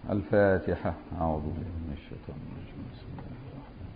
الفاتحة أعوذ بالله من الشيطان الرجيم بسم الله الرحمن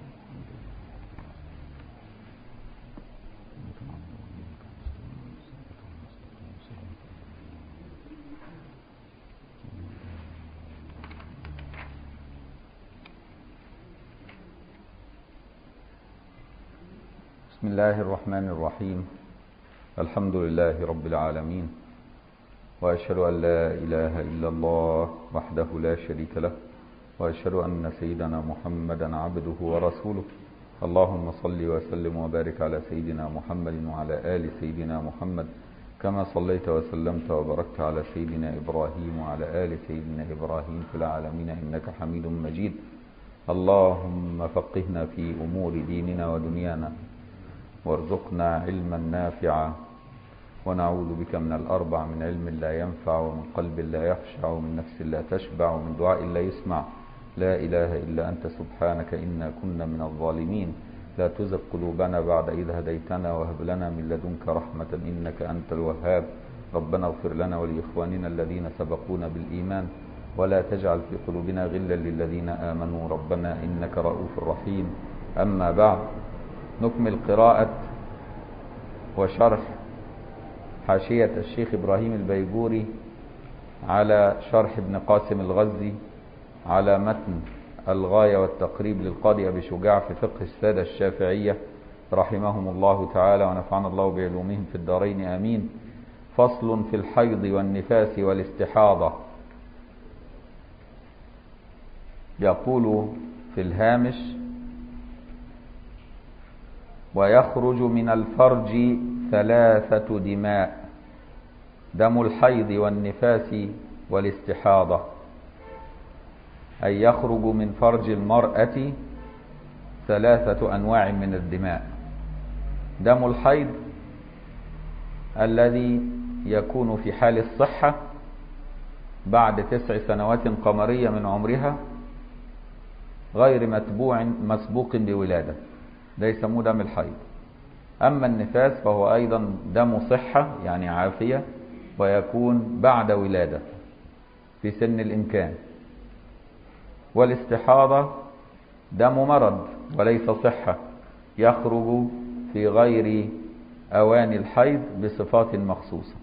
بسم الله الرحمن الرحيم الحمد لله رب العالمين وأشهد أن لا إله إلا الله وحده لا شريك له وأشهد أن سيدنا محمدا عبده ورسوله اللهم صل وسلم وبارك على سيدنا محمد وعلى آل سيدنا محمد كما صليت وسلمت وباركت على سيدنا إبراهيم وعلى آل سيدنا إبراهيم في العالمين إنك حميد مجيد اللهم فقهنا في أمور ديننا ودنيانا وارزقنا علما نافعا ونعوذ بك من الأربع من علم لا ينفع ومن قلب لا يخشع ومن نفس لا تشبع ومن دعاء لا يسمع لا إله إلا أنت سبحانك إنا كنا من الظالمين لا تزغ قلوبنا بعد إذ هديتنا وهب لنا من لدنك رحمة إنك أنت الوهاب ربنا اغفر لنا ولإخواننا الذين سبقونا بالإيمان ولا تجعل في قلوبنا غلا للذين آمنوا ربنا إنك رؤوف رحيم أما بعد نكمل قراءة وشرح حاشية الشيخ إبراهيم البيجوري على شرح ابن قاسم الغزي على متن الغاية والتقريب للقاضي أبي شجاع في فقه السادة الشافعية رحمهم الله تعالى ونفعنا الله بعلومهم في الدارين آمين فصل في الحيض والنفاس والاستحاضة يقول في الهامش ويخرج من الفرج ثلاثة دماء دم الحيض والنفاس والاستحاضة أي يخرج من فرج المرأة ثلاثة أنواع من الدماء دم الحيض الذي يكون في حال الصحة بعد تسع سنوات قمرية من عمرها غير متبوع مسبوق بولادة ده يسموه دم الحيض أما النفاس فهو أيضا دم صحة يعني عافية ويكون بعد ولادة في سن الإمكان والاستحاضة دم مرض وليس صحة يخرج في غير أوان الحيض بصفات مخصوصة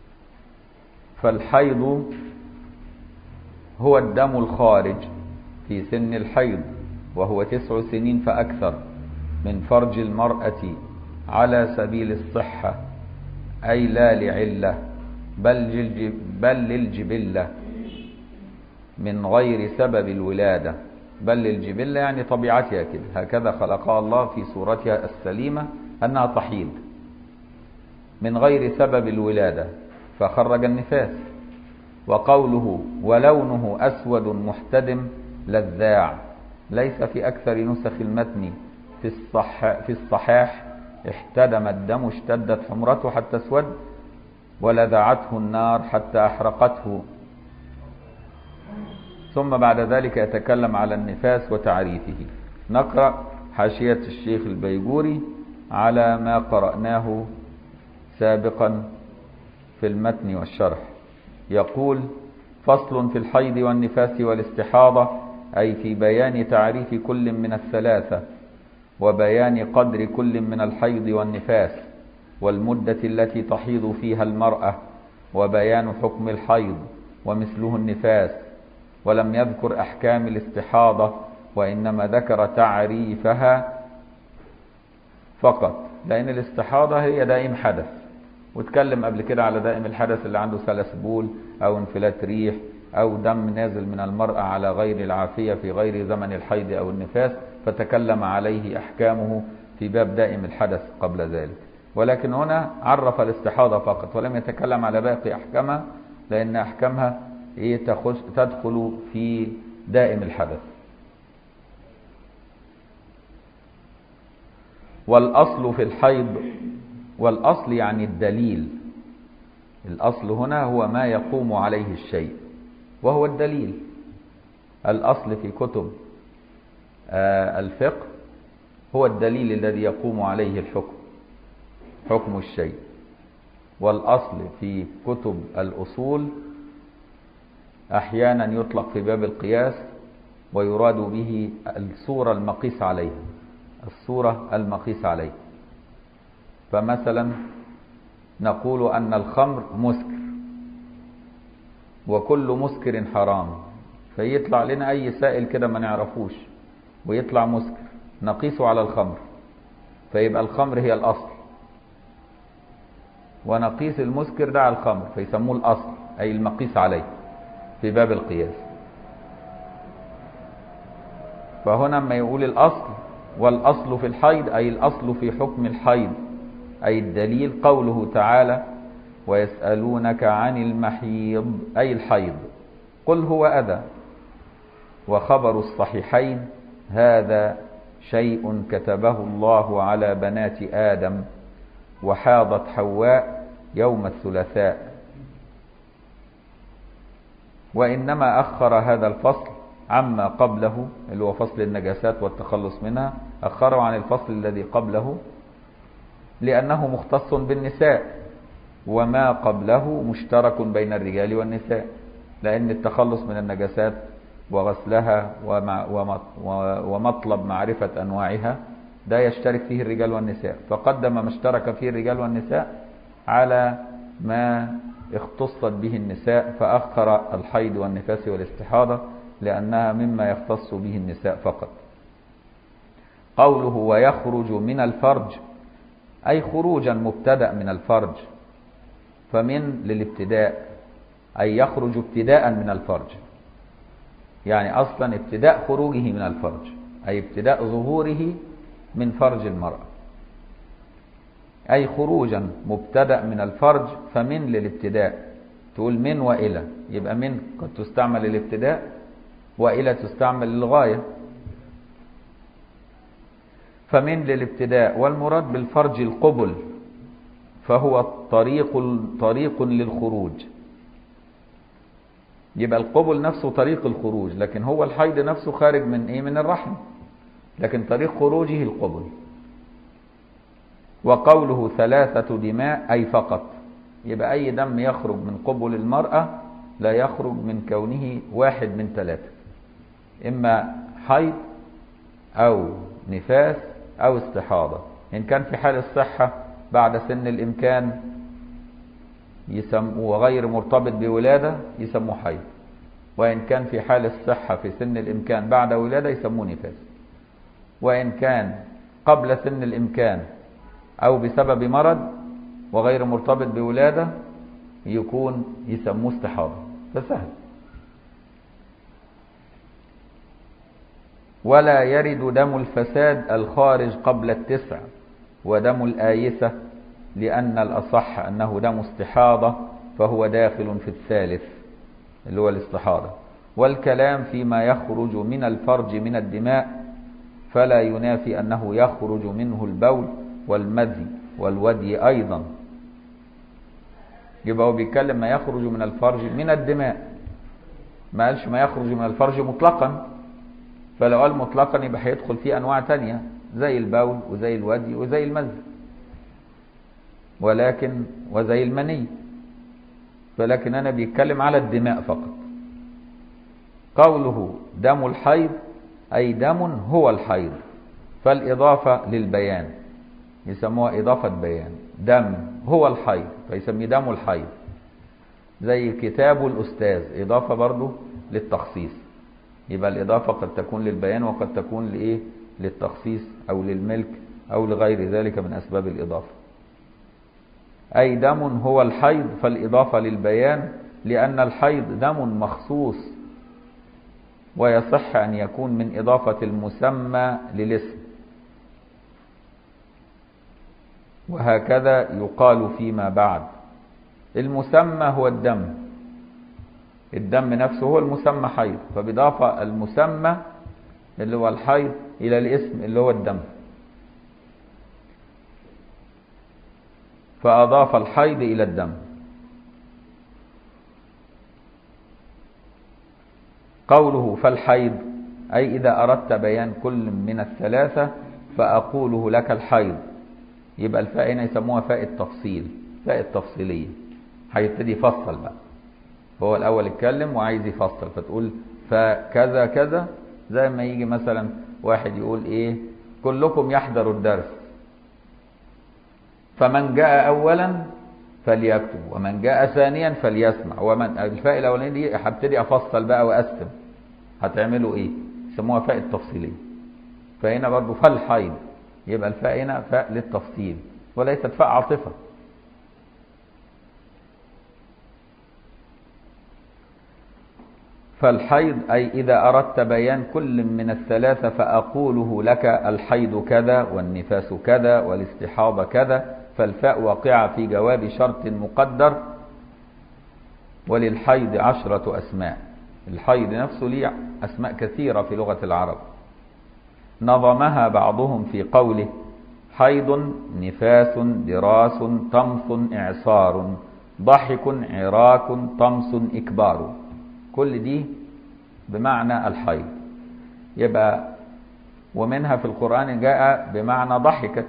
فالحيض هو الدم الخارج في سن الحيض وهو تسع سنين فأكثر من فرج المرأة على سبيل الصحة أي لا لعلة بل, بل للجبلة من غير سبب الولادة بل للجبلة يعني طبيعتها كده هكذا خلقها الله في صورتها السليمة أنها تحيض من غير سبب الولادة فخرج النفاس وقوله ولونه أسود محتدم لذاع ليس في أكثر نسخ المتن في, الصح في الصحاح احتدم الدم اشتدت حمرته حتى اسود ولذعته النار حتى أحرقته ثم بعد ذلك يتكلم على النفاس وتعريفه نقرأ حاشية الشيخ البيجوري على ما قرأناه سابقا في المتن والشرح يقول فصل في الحيض والنفاس والاستحاضة أي في بيان تعريف كل من الثلاثة وبيان قدر كل من الحيض والنفاس والمدة التي تحيض فيها المرأة وبيان حكم الحيض ومثله النفاس ولم يذكر أحكام الاستحاضة وإنما ذكر تعريفها فقط لأن الاستحاضة هي دائم حدث واتكلم قبل كده على دائم الحدث اللي عنده سلس بول أو انفلات ريح أو دم نازل من المرأة على غير العافية في غير زمن الحيض أو النفاس فتكلم عليه أحكامه في باب دائم الحدث قبل ذلك ولكن هنا عرف الاستحاضة فقط ولم يتكلم على باقي أحكامها لأن أحكامها تدخل في دائم الحدث والأصل في الحيض والأصل يعني الدليل الأصل هنا هو ما يقوم عليه الشيء وهو الدليل الأصل في كتب الفقه هو الدليل الذي يقوم عليه الحكم حكم الشيء والأصل في كتب الأصول أحيانا يطلق في باب القياس ويراد به الصورة المقيس عليه الصورة المقيس عليه فمثلا نقول أن الخمر مسكر وكل مسكر حرام فيطلع لنا أي سائل كده ما نعرفوش ويطلع مسكر نقيسه على الخمر فيبقى الخمر هي الأصل ونقيس المسكر ده على الخمر فيسموه الأصل أي المقيس عليه في باب القياس فهنا ما يقول الأصل والأصل في الحيض أي الأصل في حكم الحيض أي الدليل قوله تعالى ويسألونك عن المحيض أي الحيض قل هو أذى وخبر الصحيحين هذا شيء كتبه الله على بنات آدم وحاضت حواء يوم الثلاثاء وإنما أخر هذا الفصل عما قبله اللي هو فصل النجاسات والتخلص منها أخره عن الفصل الذي قبله لأنه مختص بالنساء وما قبله مشترك بين الرجال والنساء لأن التخلص من النجاسات وغسلها ومطلب معرفة أنواعها ده يشترك فيه الرجال والنساء فقدم ما اشترك فيه الرجال والنساء على ما اختصت به النساء فأخر الحيض والنفاس والاستحاضة لأنها مما يختص به النساء فقط قوله ويخرج من الفرج أي خروجا مبتدأ من الفرج فمن للابتداء أي يخرج ابتداء من الفرج يعني أصلا ابتداء خروجه من الفرج أي ابتداء ظهوره من فرج المرأة أي خروجا مبتدأ من الفرج فمن للابتداء تقول من وإلى يبقى من قد تستعمل للابتداء وإلى تستعمل للغاية فمن للابتداء والمراد بالفرج القبل فهو طريق طريق للخروج يبقى القبل نفسه طريق الخروج لكن هو الحيض نفسه خارج من ايه من الرحم لكن طريق خروجه القبل وقوله ثلاثة دماء أي فقط يبقى أي دم يخرج من قبل المرأة لا يخرج من كونه واحد من ثلاثة إما حيض أو نفاس أو استحاضة إن كان في حال الصحة بعد سن الإمكان يسموه غير مرتبط بولادة يسموه حيض وإن كان في حال الصحة في سن الإمكان بعد ولادة يسموه نفاس وإن كان قبل سن الإمكان أو بسبب مرض وغير مرتبط بولادة يكون يسموه استحاضة فسهل ولا يرد دم الفساد الخارج قبل التسع ودم الآيسة لأن الأصح أنه دم استحاضة فهو داخل في الثالث اللي هو الاستحاضة والكلام فيما يخرج من الفرج من الدماء فلا ينافي أنه يخرج منه البول والمذي والودي أيضا يبقى هو بيتكلم ما يخرج من الفرج من الدماء ما قالش ما يخرج من الفرج مطلقا فلو قال مطلقا يبقى هيدخل فيه أنواع تانية زي البول وزي الودي وزي المذي ولكن وزي المني فلكن أنا بيتكلم على الدماء فقط قوله دم الحيض أي دم هو الحيض فالإضافة للبيان يسموها إضافة بيان دم هو الحيض فيسميه دم الحيض زي كتاب الأستاذ إضافة برضه للتخصيص يبقى الإضافة قد تكون للبيان وقد تكون لإيه للتخصيص أو للملك أو لغير ذلك من أسباب الإضافة أي دم هو الحيض فالإضافة للبيان لأن الحيض دم مخصوص ويصح أن يكون من إضافة المسمى للاسم وهكذا يقال فيما بعد المسمى هو الدم الدم نفسه هو المسمى حيض فبإضافة المسمى اللي هو الحيض إلى الاسم اللي هو الدم فأضاف الحيض إلى الدم قوله فالحيض أي إذا أردت بيان كل من الثلاثة فأقوله لك الحيض يبقى الفاء هنا يسموها فاء التفصيل فاء التفصيلية هيبتدي يفصل بقى هو الأول اتكلم وعايز يفصل فتقول فكذا كذا زي ما يجي مثلا واحد يقول ايه كلكم يحضر الدرس فمن جاء أولا فليكتب ومن جاء ثانيا فليسمع ومن الفاء الأولانية دي هبتدي أفصل بقى وأقسم هتعملوا ايه يسموها فاء التفصيلية فهنا برضو فالحيض يبقى الفاء هنا فاء للتفصيل وليست فاء عاطفة فالحيض أي إذا أردت بيان كل من الثلاثة فأقوله لك الحيض كذا والنفاس كذا والاستحاضة كذا فالفاء واقعة في جواب شرط مقدر وللحيض عشرة أسماء الحيض نفسه ليه أسماء كثيرة في لغة العرب نظمها بعضهم في قوله حيض نفاس دراس طمس إعصار ضحك عراك طمس إكبار كل دي بمعنى الحيض يبقى ومنها في القرآن جاء بمعنى ضحكت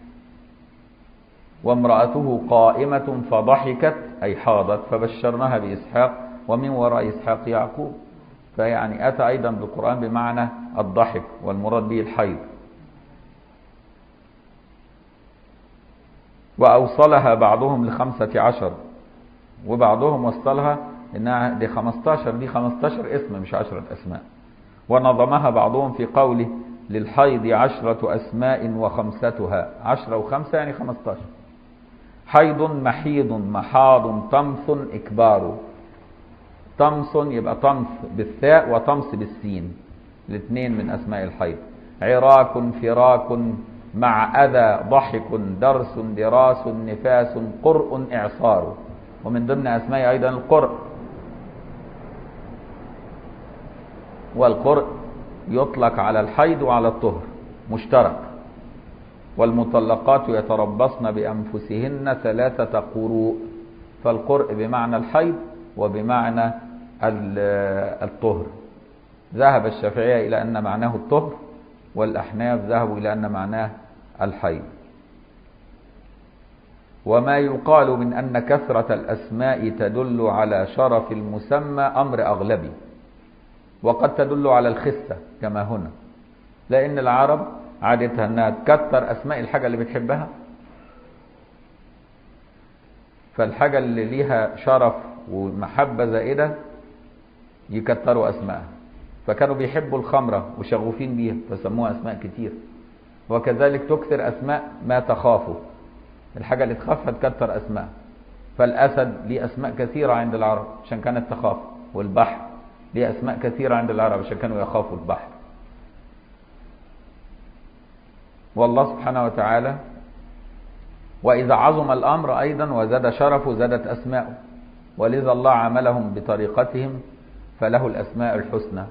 وامرأته قائمة فضحكت أي حاضت فبشرناها بإسحاق ومن وراء إسحاق يعقوب فيعني أتى أيضا بالقرآن بمعنى الضحك والمراد به الحيض وأوصلها بعضهم لخمسة عشر وبعضهم وصلها إنها دي 15 دي 15 اسم مش عشرة أسماء ونظمها بعضهم في قوله للحيض عشرة أسماء وخمستها عشرة وخمسة يعني 15 حيض محيض محاض طمث إكبار طمس يبقى طمس بالثاء وطمس بالسين الاثنين من أسماء الحيض عراك فراك مع أذى ضحك درس دراس نفاس قرء إعصار ومن ضمن أسماء أيضا القرء والقرء يطلق على الحيض وعلى الطهر مشترك والمطلقات يتربصن بأنفسهن ثلاثة قروء فالقرء بمعنى الحيض وبمعنى الطهر ذهب الشافعية إلى أن معناه الطهر والأحناف ذهبوا إلى أن معناه الحيض وما يقال من أن كثرة الأسماء تدل على شرف المسمى أمر أغلبي وقد تدل على الخسة كما هنا لأن العرب عادتها أنها تكثر أسماء الحاجة اللي بتحبها فالحاجة اللي ليها شرف ومحبة زائدة يكتروا أسماءها فكانوا بيحبوا الخمرة وشغوفين بيها فسموها أسماء كتير وكذلك تكثر أسماء ما تخافه الحاجة اللي تخافها تكتر أسماء فالأسد ليه أسماء كثيرة عند العرب عشان كانت تخاف والبحر ليه أسماء كثيرة عند العرب عشان كانوا يخافوا البحر والله سبحانه وتعالى وإذا عظم الأمر أيضا وزاد شرفه زادت أسماؤه ولذا الله عملهم بطريقتهم فله الأسماء الحسنى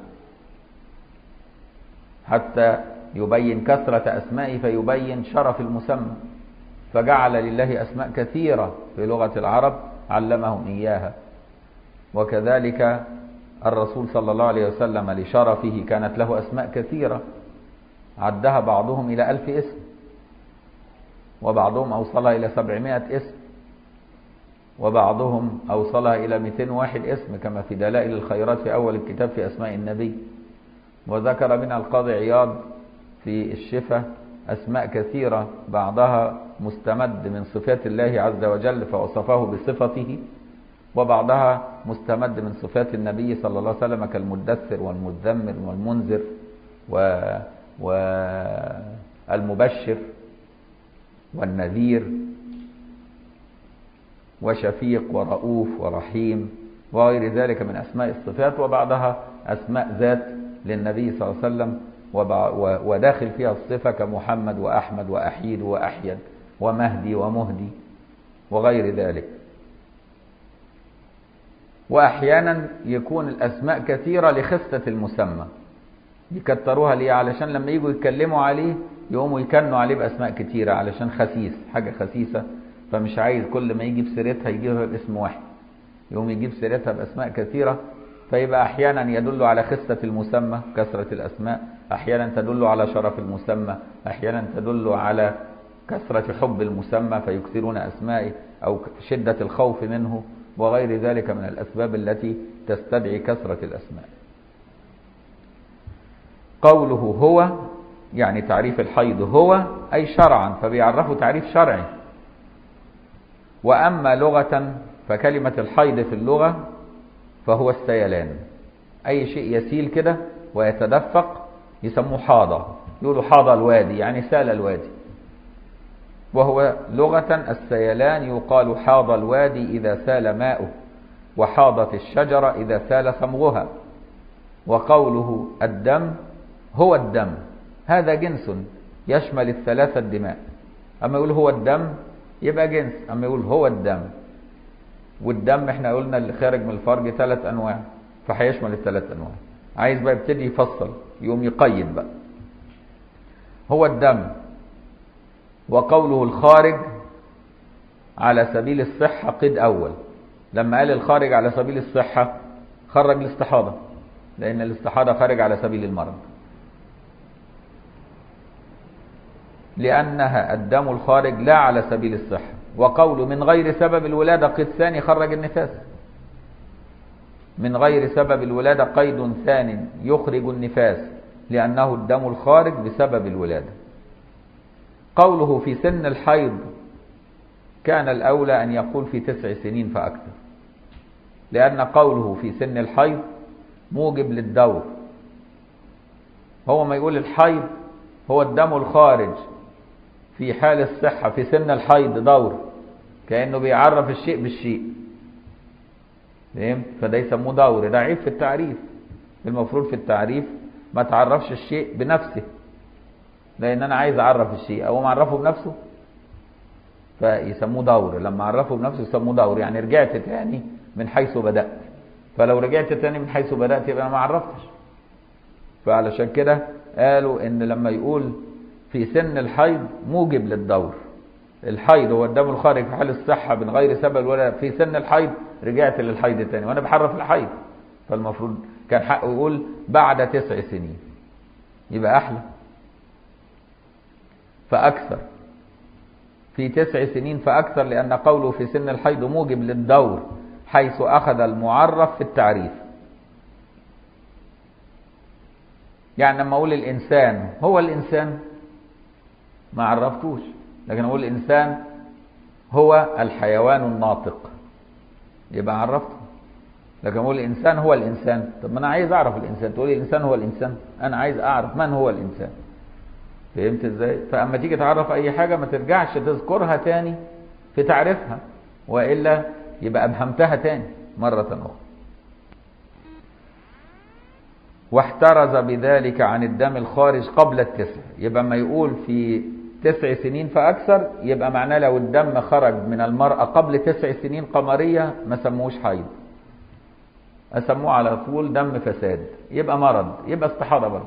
حتى يبين كثرة أسمائه فيبين شرف المسمى فجعل لله أسماء كثيرة في لغة العرب علمهم إياها وكذلك الرسول صلى الله عليه وسلم لشرفه كانت له أسماء كثيرة عدها بعضهم إلى ألف اسم وبعضهم أوصلها إلى سبعمائة اسم وبعضهم أوصلها إلى 201 اسم كما في دلائل الخيرات في أول الكتاب في أسماء النبي وذكر منها القاضي عياض في الشفة أسماء كثيرة بعضها مستمد من صفات الله عز وجل فوصفه بصفته وبعضها مستمد من صفات النبي صلى الله عليه وسلم كالمدثر والمذمر والمنذر و والمبشر والنذير وشفيق ورؤوف ورحيم وغير ذلك من أسماء الصفات وبعضها أسماء ذات للنبي صلى الله عليه وسلم وداخل فيها الصفة كمحمد وأحمد وأحيد وأحيد ومهدي ومهدي وغير ذلك وأحيانا يكون الأسماء كثيرة لخصة المسمى يكتروها ليه علشان لما يجوا يتكلموا عليه يقوموا يكنوا عليه بأسماء كتيرة علشان خسيس حاجة خسيسة فمش عايز كل ما يجيب سيرتها يجيبها باسم واحد يقوم يجيب سيرتها بأسماء كثيرة فيبقى أحيانا يدل على خصة المسمى كثرة الأسماء أحيانا تدل على شرف المسمى أحيانا تدل على كثرة حب المسمى فيكثرون أسمائه أو شدة الخوف منه وغير ذلك من الأسباب التي تستدعي كثرة الأسماء قوله هو يعني تعريف الحيض هو أي شرعا فبيعرفه تعريف شرعي وأما لغة فكلمة الحيض في اللغة فهو السيلان أي شيء يسيل كده ويتدفق يسموه حاضة يقولوا حاض الوادي يعني سال الوادي وهو لغة السيلان يقال حاض الوادي إذا سال ماؤه وحاضت الشجرة إذا سال صمغها وقوله الدم هو الدم هذا جنس يشمل الثلاثة الدماء أما يقول هو الدم يبقى جنس أما يقول هو الدم والدم احنا قلنا اللي خارج من الفرج ثلاث أنواع فهيشمل الثلاث أنواع عايز بقى يبتدي يفصل يقوم يقيد بقى هو الدم وقوله الخارج على سبيل الصحة قد أول لما قال الخارج على سبيل الصحة خرج الاستحاضة لأن الاستحاضة خارج على سبيل المرض لأنها الدم الخارج لا على سبيل الصحة وقول من غير سبب الولادة قد ثاني خرج النفاس من غير سبب الولادة قيد ثان يخرج النفاس لأنه الدم الخارج بسبب الولادة قوله في سن الحيض كان الأولى أن يقول في تسع سنين فأكثر لأن قوله في سن الحيض موجب للدور هو ما يقول الحيض هو الدم الخارج في حال الصحة في سن الحيض دور كأنه بيعرف الشيء بالشيء فهمت فده يسموه دور ده عيب في التعريف المفروض في التعريف ما تعرفش الشيء بنفسه لان انا عايز اعرف الشيء او ما اعرفه بنفسه فيسموه دور لما اعرفه بنفسه يسموه دور يعني رجعت تاني من حيث بدات فلو رجعت تاني من حيث بدات يبقى انا ما عرفتش فعلشان كده قالوا ان لما يقول في سن الحيض موجب للدور الحيض هو الدم الخارج في حال الصحة من غير سبب ولا في سن الحيض رجعت للحيض تاني وانا بحرف الحيض فالمفروض كان حقه يقول بعد تسع سنين يبقى احلى فاكثر في تسع سنين فاكثر لان قوله في سن الحيض موجب للدور حيث اخذ المعرف في التعريف يعني لما اقول الانسان هو الانسان ما عرفتوش لكن اقول الانسان هو الحيوان الناطق يبقى عرفته لكن اقول الانسان هو الانسان طب ما انا عايز اعرف الانسان تقول الانسان هو الانسان انا عايز اعرف من هو الانسان فهمت ازاي فاما تيجي تعرف اي حاجه ما ترجعش تذكرها تاني في تعريفها والا يبقى ابهمتها تاني مره اخرى واحترز بذلك عن الدم الخارج قبل التسع يبقى ما يقول في تسع سنين فأكثر يبقى معناه لو الدم خرج من المرأة قبل تسع سنين قمرية ما سموش حيض أسموه على طول دم فساد يبقى مرض يبقى استحاضة برضه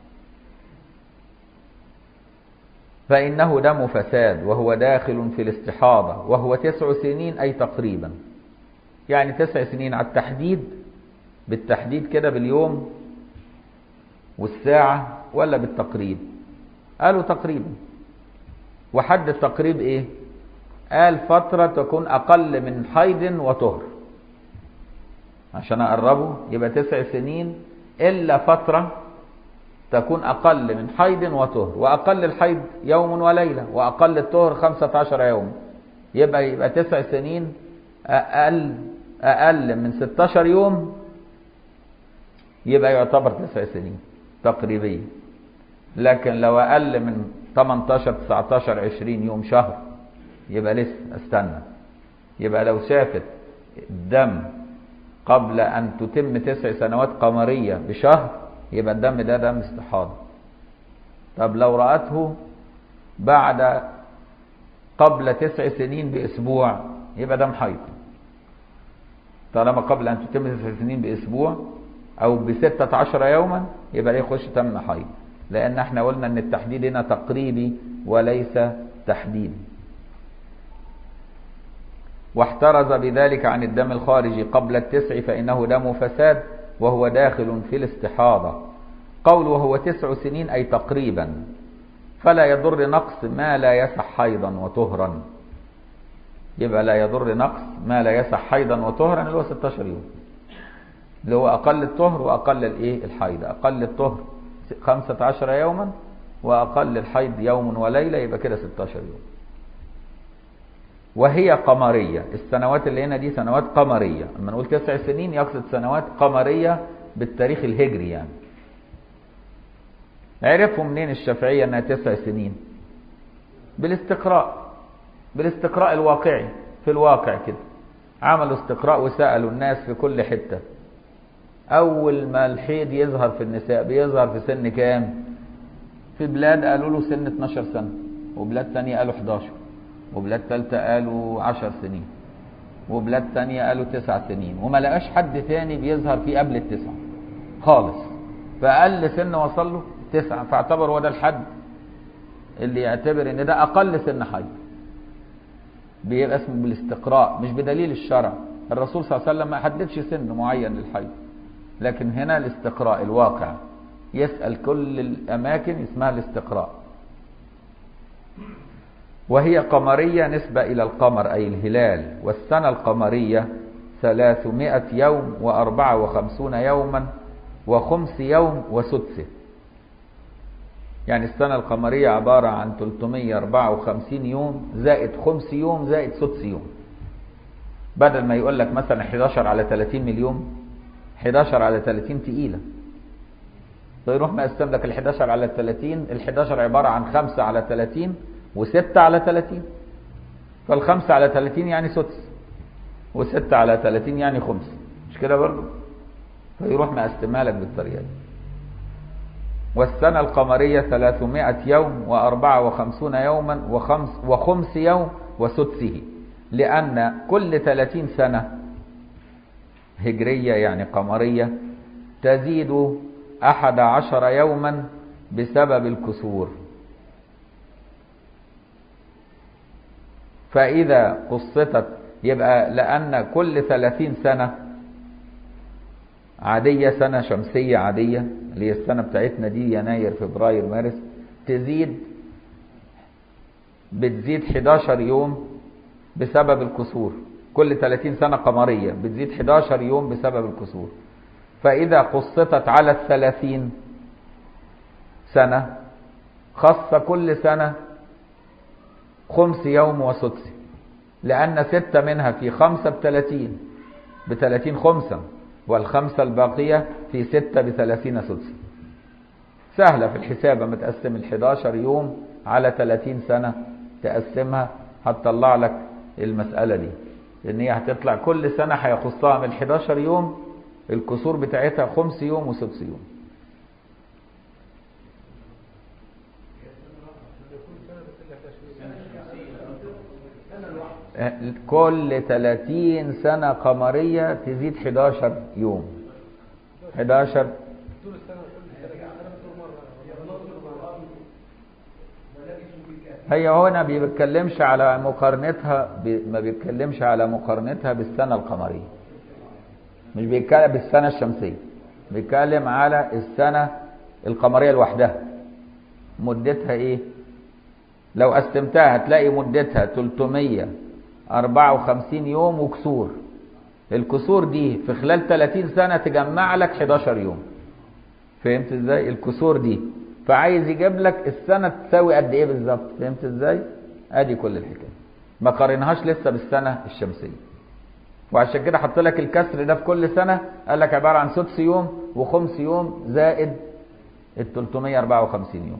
فإنه دم فساد وهو داخل في الاستحاضة وهو تسع سنين أي تقريبا يعني تسع سنين على التحديد بالتحديد كده باليوم والساعة ولا بالتقريب قالوا تقريبا وحد التقريب ايه قال فترة تكون اقل من حيض وطهر عشان اقربه يبقى تسع سنين الا فترة تكون اقل من حيض وطهر واقل الحيض يوم وليلة واقل الطهر خمسة عشر يوم يبقى يبقى تسع سنين اقل اقل من 16 يوم يبقى يعتبر تسع سنين تقريبيا لكن لو اقل من 18 19 20 يوم شهر يبقى لسه استنى يبقى لو شافت الدم قبل ان تتم تسع سنوات قمريه بشهر يبقى الدم ده دم استحاضه طب لو راته بعد قبل تسع سنين باسبوع يبقى دم حيض طالما قبل ان تتم تسع سنين باسبوع او بستة عشر يوما يبقى ده يخش تم حيض لان احنا قلنا ان التحديد هنا تقريبي وليس تحديدي واحترز بذلك عن الدم الخارجي قبل التسع فانه دم فساد وهو داخل في الاستحاضة قول وهو تسع سنين اي تقريبا فلا يضر نقص ما لا يسح حيضا وطهرا يبقى لا يضر نقص ما لا يسع حيضا وطهرا اللي هو 16 يوم اللي هو أقل الطهر وأقل الإيه الحيض أقل الطهر 15 يوما وأقل الحيض يوم وليلة يبقى كده 16 يوم وهي قمرية السنوات اللي هنا دي سنوات قمرية لما نقول تسع سنين يقصد سنوات قمرية بالتاريخ الهجري يعني عرفوا منين الشافعية انها تسع سنين بالاستقراء بالاستقراء الواقعي في الواقع كده عملوا استقراء وسألوا الناس في كل حتة أول ما الحيض يظهر في النساء بيظهر في سن كام في بلاد قالوا له سن 12 سنة وبلاد ثانية قالوا 11 وبلاد ثالثة قالوا 10 سنين وبلاد ثانية قالوا 9 سنين وما لقاش حد ثاني بيظهر فيه قبل التسعة خالص فأقل سن وصل له تسعة فاعتبر هو ده الحد اللي يعتبر ان ده اقل سن حيض بيبقى اسمه بالاستقراء مش بدليل الشرع الرسول صلى الله عليه وسلم ما حددش سن معين للحيض لكن هنا الاستقراء الواقع يسأل كل الأماكن اسمها الاستقراء وهي قمرية نسبة إلى القمر أي الهلال والسنة القمرية ثلاثمائة يوم وأربعة وخمسون يوما وخمس يوم وسدسه يعني السنة القمرية عبارة عن 354 يوم زائد خمس يوم زائد سدس يوم بدل ما يقول لك مثلا 11 على 30 مليون 11 على 30 تقيلة فيروح مقسم لك ال 11 على 30 ال 11 عبارة عن 5 على 30 و6 على 30 فال5 على 30 يعني سدس و6 على 30 يعني خمس مش كده برضه فيروح مقسمها لك بالطريقة دي والسنة القمرية 300 يوم وأربعة وخمسون يوما وخمس, وخمس يوم وسدسه لأن كل 30 سنة هجرية يعني قمرية تزيد أحد عشر يوما بسبب الكسور فإذا قسطت يبقى لأن كل 30 سنة عادية سنة شمسية عادية اللي هي السنة بتاعتنا دي يناير فبراير مارس تزيد بتزيد 11 يوم بسبب الكسور كل 30 سنة قمرية بتزيد 11 يوم بسبب الكسور فإذا قسطت على الثلاثين سنة خص كل سنة خمس يوم وسدس لأن ستة منها في خمسة بثلاثين بثلاثين خمسة والخمسة الباقية في ستة بثلاثين سدس سهلة في الحساب لما تقسم الحداشر يوم على ثلاثين سنة تقسمها هتطلع لك المسألة دي لأن هي هتطلع كل سنة هيخصها من الحداشر يوم الكسور بتاعتها خمس يوم وسدس يوم كل 30 سنة قمرية تزيد 11 يوم 11 هي هنا ما بيتكلمش على مقارنتها ما بيتكلمش على مقارنتها بالسنة القمرية مش بيتكلم بالسنة الشمسية بيتكلم على السنة القمرية لوحدها مدتها ايه لو قسمتها هتلاقي مدتها 354 يوم وكسور الكسور دي في خلال 30 سنة تجمع لك 11 يوم فهمت ازاي الكسور دي فعايز يجيب لك السنة تساوي قد ايه بالظبط فهمت ازاي ادي كل الحكاية ما قارنهاش لسه بالسنة الشمسية وعشان كده حط لك الكسر ده في كل سنة قال لك عبارة عن سدس يوم وخمس يوم زائد ال 354 يوم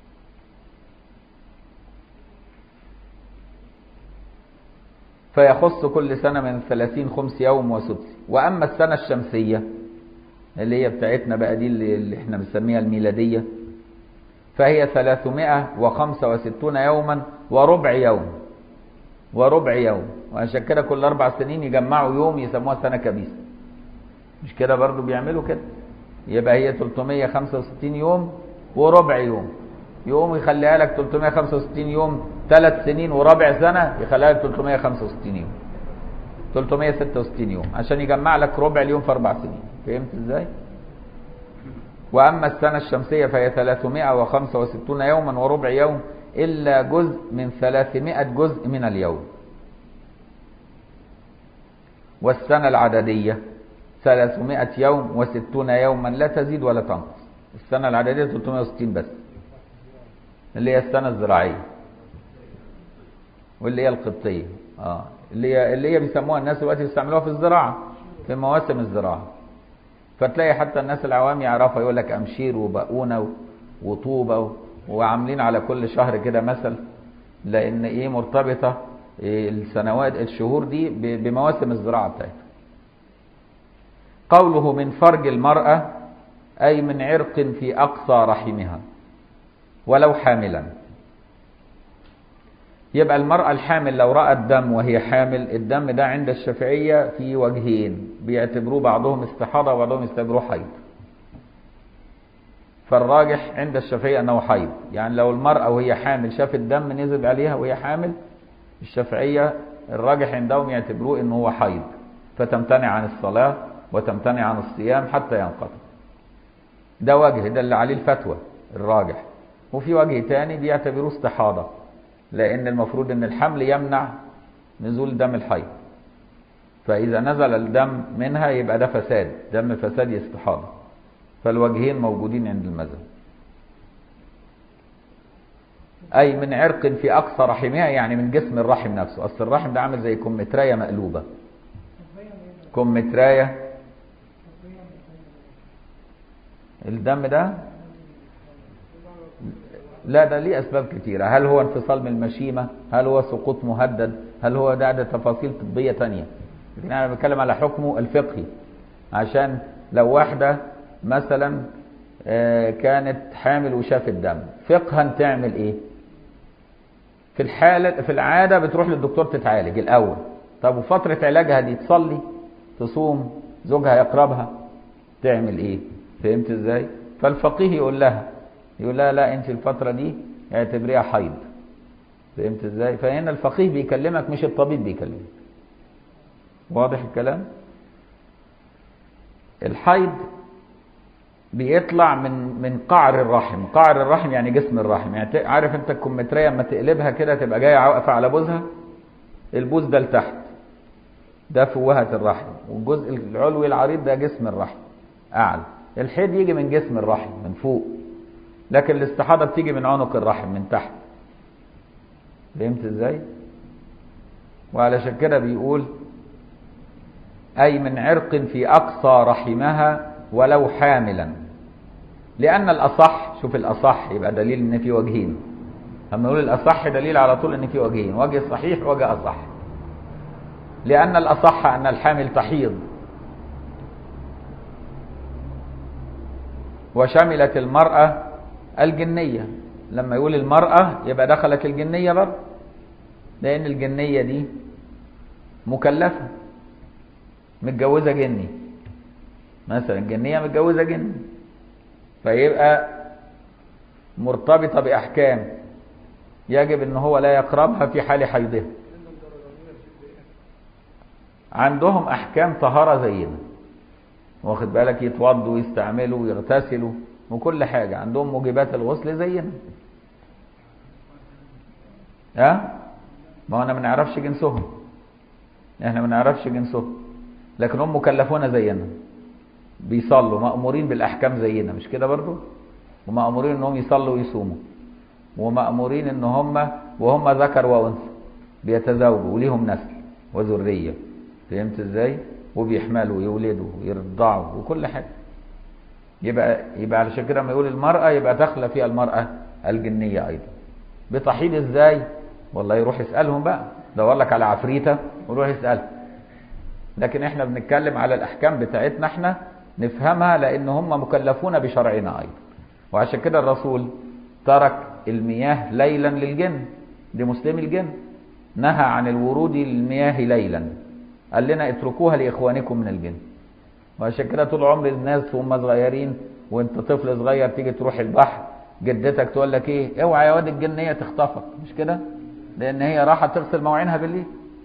فيخص كل سنة من 30 خمس يوم وسدس وأما السنة الشمسية اللي هي بتاعتنا بقى دي اللي, اللي احنا بنسميها الميلادية فهي 365 يوما وربع يوم وربع يوم وعشان كده كل أربع سنين يجمعوا يوم يسموها سنة كبيسة مش كده برضو بيعملوا كده يبقى هي 365 يوم وربع يوم يقوم يخليها لك 365 يوم ثلاث سنين وربع سنة يخليها لك 365 يوم 366 يوم عشان يجمع لك ربع اليوم في أربع سنين فهمت ازاي؟ وأما السنة الشمسية فهي 365 يوما وربع يوم إلا جزء من 300 جزء من اليوم والسنة العددية 300 يوم وستون يوما لا تزيد ولا تنقص السنة العددية 360 بس اللي هي السنة الزراعية واللي هي القبطية اه اللي هي اللي هي بيسموها الناس دلوقتي بيستعملوها في الزراعة في مواسم الزراعة فتلاقي حتى الناس العوام يعرفها يقول لك أمشير وبقونة وطوبة وعاملين على كل شهر كده مثل لأن إيه مرتبطة إيه السنوات الشهور دي بمواسم الزراعة بتاعتها قوله من فرج المرأة أي من عرق في أقصى رحمها ولو حاملا يبقى المرأة الحامل لو رأت دم وهي حامل الدم ده عند الشافعية في وجهين بيعتبروه بعضهم استحاضة وبعضهم يعتبروه حيض فالراجح عند الشافعية أنه حيض يعني لو المرأة وهي حامل شافت دم نزل عليها وهي حامل الشافعية الراجح عندهم يعتبروه أنه هو حيض فتمتنع عن الصلاة وتمتنع عن الصيام حتى ينقطع ده وجه ده اللي عليه الفتوى الراجح وفي وجه تاني بيعتبروه استحاضة لأن المفروض أن الحمل يمنع نزول دم الحيض فإذا نزل الدم منها يبقى ده فساد دم فساد استحاضة فالوجهين موجودين عند المذهب أي من عرق في أقصى رحمها يعني من جسم الرحم نفسه أصل الرحم ده عامل زي كمتراية مقلوبة كمتراية الدم ده لا ده ليه أسباب كتيرة هل هو انفصال من المشيمة هل هو سقوط مهدد هل هو ده, ده تفاصيل طبية تانية لكن أنا بتكلم على حكمه الفقهي عشان لو واحدة مثلا كانت حامل وشافت دم فقها تعمل ايه في الحالة في العادة بتروح للدكتور تتعالج الأول طب وفترة علاجها دي تصلي تصوم زوجها يقربها تعمل ايه فهمت ازاي فالفقيه يقول لها يقول لها لا انت الفترة دي اعتبريها حيض فهمت ازاي فهنا الفقيه بيكلمك مش الطبيب بيكلمك واضح الكلام الحيض بيطلع من من قعر الرحم قعر الرحم يعني جسم الرحم يعني عارف انت الكمتريه اما تقلبها كده تبقى جايه واقفه على بوزها البوز ده لتحت ده فوهة الرحم والجزء العلوي العريض ده جسم الرحم اعلى الحيض يجي من جسم الرحم من فوق لكن الاستحاضه بتيجي من عنق الرحم من تحت فهمت ازاي وعلشان كده بيقول اي من عرق في اقصى رحمها ولو حاملا لأن الأصح شوف الأصح يبقى دليل إن في وجهين لما نقول الأصح دليل على طول إن في وجهين وجه صحيح وجه أصح لأن الأصح أن الحامل تحيض وشملت المرأة الجنية لما يقول المرأة يبقى دخلت الجنية برضه لأن الجنية دي مكلفة متجوزة جني مثلا جنية متجوزة جن فيبقى مرتبطة بأحكام يجب ان هو لا يقربها في حال حيضها عندهم احكام طهارة زينا واخد بالك يتوضوا ويستعملوا ويغتسلوا وكل حاجة عندهم موجبات الغسل زينا ها ما انا ما نعرفش جنسهم احنا ما نعرفش جنسهم لكن هم مكلفون زينا بيصلوا مأمورين بالأحكام زينا مش كده برضو ومأمورين انهم يصلوا ويصوموا ومأمورين ان هم وهم ذكر وانثى بيتزوجوا وليهم نسل وذرية فهمت ازاي وبيحملوا ويولدوا ويرضعوا وكل حاجة يبقى يبقى علشان كده لما يقول المرأة يبقى داخله فيها المرأة الجنية أيضا بتحيض ازاي والله يروح يسألهم بقى دور لك على عفريتة ويروح يسألها لكن احنا بنتكلم على الأحكام بتاعتنا احنا نفهمها لأن هم مكلفون بشرعنا أيضا وعشان كده الرسول ترك المياه ليلا للجن لمسلمي الجن نهى عن الورود للمياه ليلا قال لنا اتركوها لإخوانكم من الجن وعشان كده طول عمر الناس وهم صغيرين وانت طفل صغير تيجي تروح البحر جدتك تقول لك ايه اوعى يا واد الجنيه تخطفك مش كده لان هي راحه تغسل مواعينها بالليل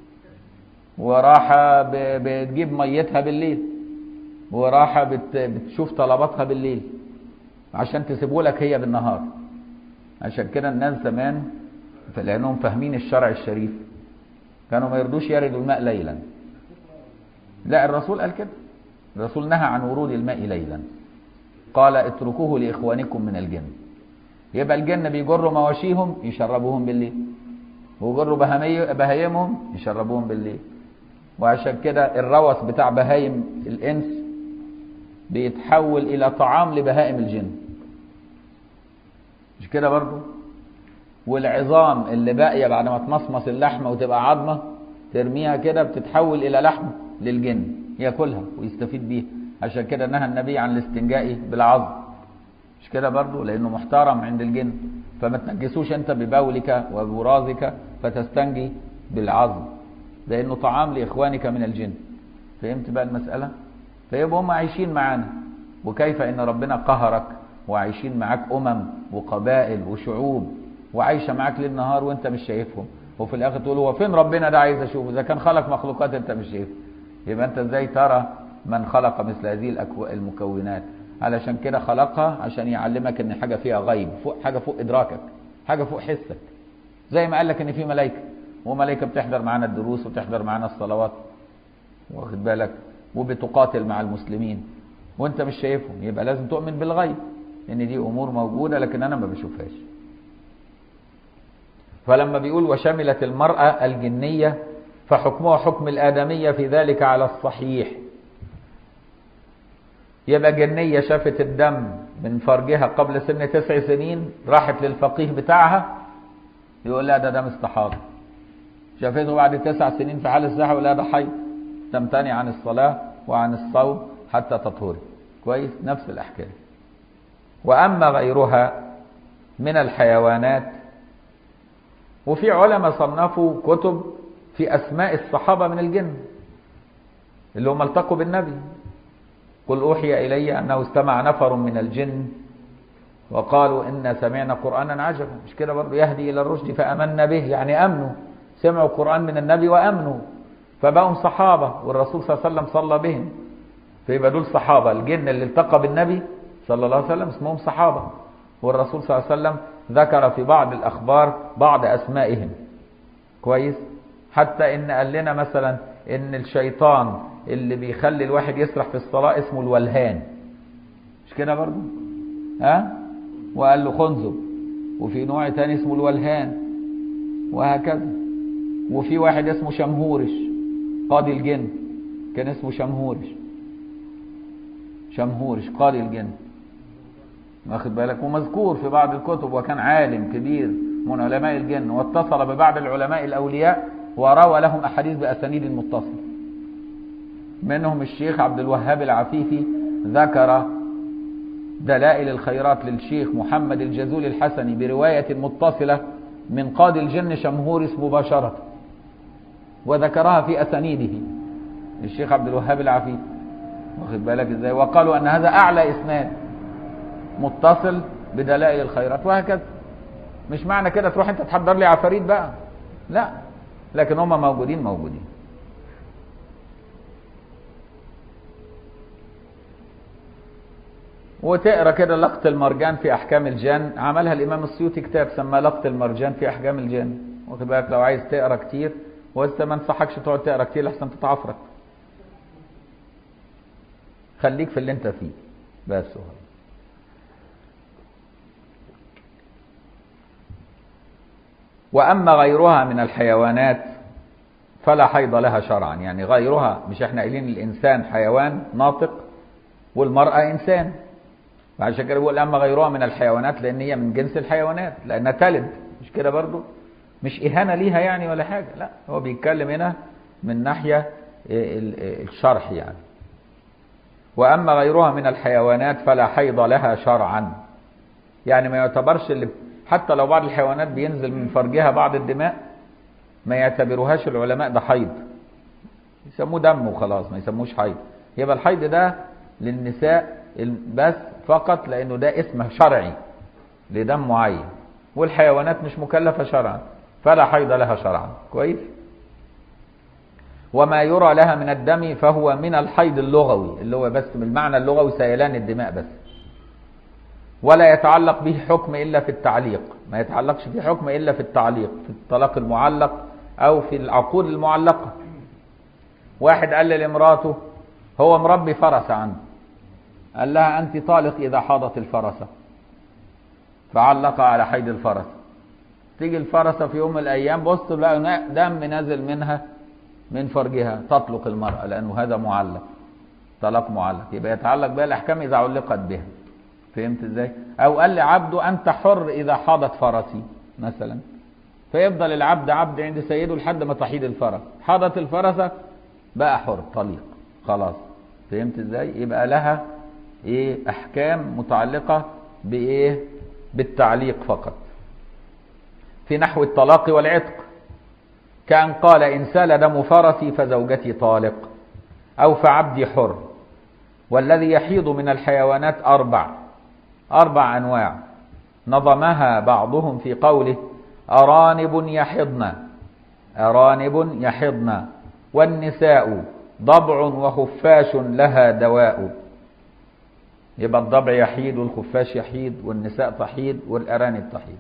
وراحه بتجيب ميتها بالليل وراحه بت بتشوف طلباتها بالليل عشان تسيبه لك هي بالنهار عشان كده الناس زمان لانهم فاهمين الشرع الشريف كانوا ما يرضوش يردوا الماء ليلا لا الرسول قال كده الرسول نهى عن ورود الماء ليلا قال اتركوه لاخوانكم من الجن يبقى الجن بيجروا مواشيهم يشربوهم بالليل ويجروا بهمي بهايمهم يشربوهم بالليل وعشان كده الروث بتاع بهايم الانس بيتحول الى طعام لبهائم الجن مش كده برضو والعظام اللي باقيه بعد ما تمصمص اللحمه وتبقى عظمه ترميها كده بتتحول الى لحم للجن ياكلها ويستفيد بيها عشان كده نهى النبي عن الاستنجاء بالعظم مش كده برضو لانه محترم عند الجن فما تنجسوش انت ببولك وبرازك فتستنجي بالعظم لانه طعام لاخوانك من الجن فهمت بقى المساله فيبقوا هم عايشين معانا وكيف ان ربنا قهرك وعايشين معاك امم وقبائل وشعوب وعايشه معاك ليل نهار وانت مش شايفهم وفي الاخر تقول هو فين ربنا ده عايز اشوفه اذا كان خلق مخلوقات انت مش شايفها يبقى انت ازاي ترى من خلق مثل هذه الأكو- المكونات علشان كده خلقها عشان يعلمك ان حاجه فيها غيب فوق حاجه فوق ادراكك حاجه فوق حسك زي ما قال لك ان في ملائكه وملائكه بتحضر معانا الدروس وتحضر معانا الصلوات واخد بالك وبتقاتل مع المسلمين وانت مش شايفهم يبقى لازم تؤمن بالغيب ان دي امور موجوده لكن انا ما بشوفهاش فلما بيقول وشملت المراه الجنيه فحكمها حكم الادميه في ذلك على الصحيح يبقى جنيه شافت الدم من فرجها قبل سن تسع سنين راحت للفقيه بتاعها يقول لها ده دم استحاضه شافته بعد تسع سنين في حال الصحه يقول لها ده حي تمتنع عن الصلاه وعن الصوم حتى تطهري كويس نفس الاحكام واما غيرها من الحيوانات وفي علماء صنفوا كتب في اسماء الصحابه من الجن اللي هم التقوا بالنبي قل اوحي الي انه استمع نفر من الجن وقالوا انا سمعنا قرانا عجبا مش كده برضه يهدي الى الرشد فامنا به يعني امنوا سمعوا القران من النبي وامنوا فبقوا صحابه والرسول صلى الله عليه وسلم صلى بهم فيبقى دول صحابه الجن اللي التقى بالنبي صلى الله عليه وسلم اسمهم صحابه والرسول صلى الله عليه وسلم ذكر في بعض الاخبار بعض اسمائهم كويس حتى ان قال لنا مثلا ان الشيطان اللي بيخلي الواحد يسرح في الصلاه اسمه الولهان مش كده برضه ها وقال له خنزب وفي نوع تاني اسمه الولهان وهكذا وفي واحد اسمه شمهورش قاضي الجن كان اسمه شمهورش شمهورش قاضي الجن واخد بالك ومذكور في بعض الكتب وكان عالم كبير من علماء الجن واتصل ببعض العلماء الاولياء وروى لهم احاديث باسانيد متصله منهم الشيخ عبد الوهاب العفيفي ذكر دلائل الخيرات للشيخ محمد الجزول الحسني برواية متصلة من قاضي الجن شمهورس مباشرة وذكرها في أسانيده الشيخ عبد الوهاب العفيفي واخد بالك ازاي وقالوا ان هذا اعلى اسناد متصل بدلائل الخيرات وهكذا مش معنى كده تروح انت تحضر لي عفاريت بقى لا لكن هم موجودين موجودين وتقرا كده لقط المرجان في احكام الجن عملها الامام السيوطي كتاب سماه لقط المرجان في احكام الجن واخد بالك لو عايز تقرا كتير وانت ما انصحكش تقعد تقرا كتير لحسن تتعفرت خليك في اللي انت فيه بس هو. واما غيرها من الحيوانات فلا حيض لها شرعا يعني غيرها مش احنا قايلين الانسان حيوان ناطق والمراه انسان فعشان كده بيقول اما غيرها من الحيوانات لان هي من جنس الحيوانات لانها تلد مش كده برضو مش اهانه ليها يعني ولا حاجه لا هو بيتكلم هنا من ناحيه الشرح يعني واما غيرها من الحيوانات فلا حيض لها شرعا يعني ما يعتبرش اللي حتى لو بعض الحيوانات بينزل من فرجها بعض الدماء ما يعتبروهاش العلماء ده حيض يسموه دم وخلاص ما يسموش حيض يبقى الحيض ده للنساء بس فقط لانه ده اسم شرعي لدم معين والحيوانات مش مكلفه شرعا فلا حيض لها شرعا كويس وما يرى لها من الدم فهو من الحيض اللغوي اللي هو بس بالمعنى اللغوي سيلان الدماء بس ولا يتعلق به حكم الا في التعليق ما يتعلقش به حكم الا في التعليق في الطلاق المعلق او في العقود المعلقه واحد قال لمراته هو مربي فرس عنده قال لها أنت طالق إذا حاضت الفرسة فعلق على حيد الفرس تيجي الفرسة في يوم من الأيام بص تلاقي دم نازل منها من فرجها تطلق المرأة لأنه هذا معلق طلاق معلق يبقى يتعلق بها الأحكام إذا علقت بها فهمت إزاي؟ أو قال لعبده أنت حر إذا حاضت فرسي مثلا فيفضل العبد عبد عند سيده لحد ما تحيد الفرس حاضت الفرسة بقى حر طليق خلاص فهمت ازاي يبقى لها ايه احكام متعلقة بايه بالتعليق فقط في نحو الطلاق والعتق كأن قال إن سال دم فرسي فزوجتي طالق أو فعبدي حر والذي يحيض من الحيوانات أربع أربع أنواع نظمها بعضهم في قوله أرانب يحضن أرانب يحضن والنساء ضبع وخفاش لها دواء يبقى الضبع يحيد والخفاش يحيد والنساء تحيد والأرانب تحيد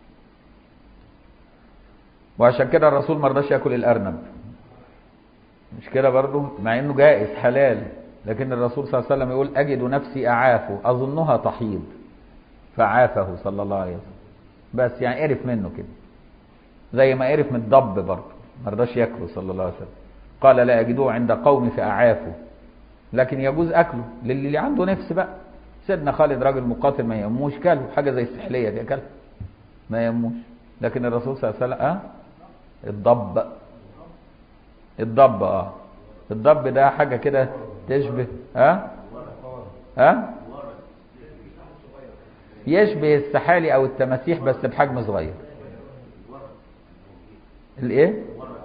وعشان كده الرسول ما رضاش ياكل الأرنب مش كده برضه مع انه جائز حلال لكن الرسول صلى الله عليه وسلم يقول اجد نفسي اعافه اظنها تحيض فعافه صلى الله عليه وسلم بس يعني قرف منه كده زي ما قرف من الضب برضه ما رضاش ياكله صلى الله عليه وسلم قال لا يجدوه عند قومي فاعافه لكن يجوز اكله للي عنده نفس بقى سيدنا خالد راجل مقاتل ما يهموش كله حاجه زي السحليه دي اكلها ما يهموش لكن الرسول صلى الله عليه وسلم اه الضب الضب اه الضب ده حاجه كده تشبه ها ها يشبه السحالي او التماسيح بس بحجم صغير الايه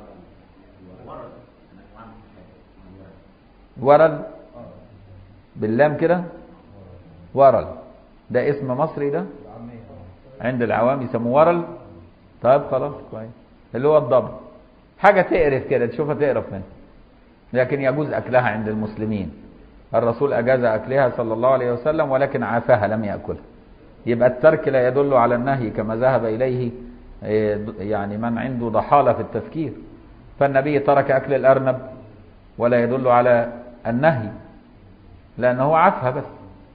ورل باللام كده ورل ده اسم مصري ده عند العوام يسموه ورل طيب خلاص كويس اللي هو الضب حاجة تقرف كده تشوفها تقرف منها لكن يجوز أكلها عند المسلمين الرسول أجاز أكلها صلى الله عليه وسلم ولكن عافاها لم يأكلها يبقى الترك لا يدل على النهي كما ذهب إليه يعني من عنده ضحالة في التفكير فالنبي ترك أكل الأرنب ولا يدل على النهي لأنه عافها بس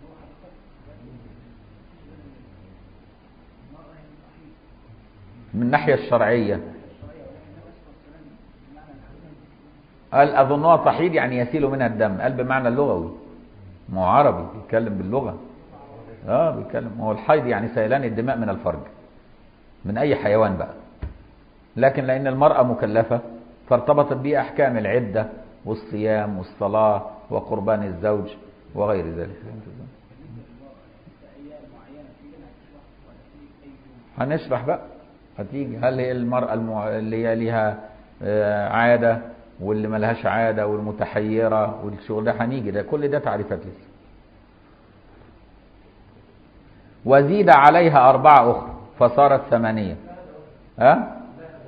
من الناحية الشرعية قال أظنها تحيض يعني يسيل منها الدم قال بمعنى اللغوي ما هو عربي بيتكلم باللغة اه بيتكلم هو الحيض يعني سيلان الدماء من الفرج من أي حيوان بقى لكن لأن المرأة مكلفة فارتبطت به أحكام العدة والصيام والصلاة وقربان الزوج وغير ذلك هنشرح بقى هتيجي هل هي المرأة المع... اللي هي ليها عادة واللي ملهاش عادة والمتحيرة والشغل ده هنيجي ده كل ده تعريفات لسه وزيد عليها أربعة أخرى فصارت ثمانية ها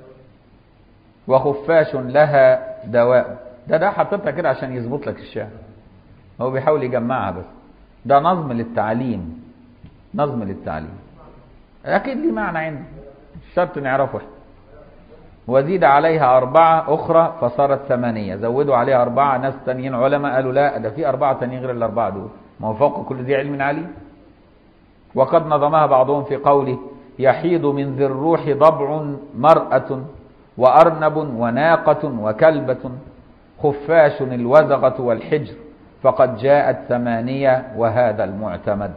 وخفاش لها دواء ده ده حطيتها كده عشان يظبط لك الشعر هو بيحاول يجمعها بس ده نظم للتعليم نظم للتعليم أكيد ليه معنى عندي شرط نعرفه احنا وزيد عليها أربعة أخرى فصارت ثمانية زودوا عليها أربعة ناس تانيين علماء قالوا لا ده في أربعة تانيين غير الأربعة دول ما هو فوق كل ذي علم عليم وقد نظمها بعضهم في قوله يحيد من ذي الروح ضبع مرأة وأرنب وناقة وكلبة خفاش الوزغة والحجر فقد جاءت ثمانية وهذا المعتمد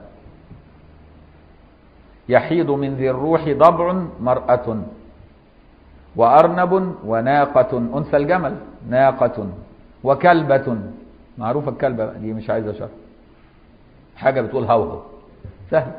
يحيد من ذي الروح ضبع مرأة وأرنب وناقة أنثى الجمل ناقة وكلبة معروفة الكلبة دي مش عايزة شرح حاجة بتقول هوهو سهل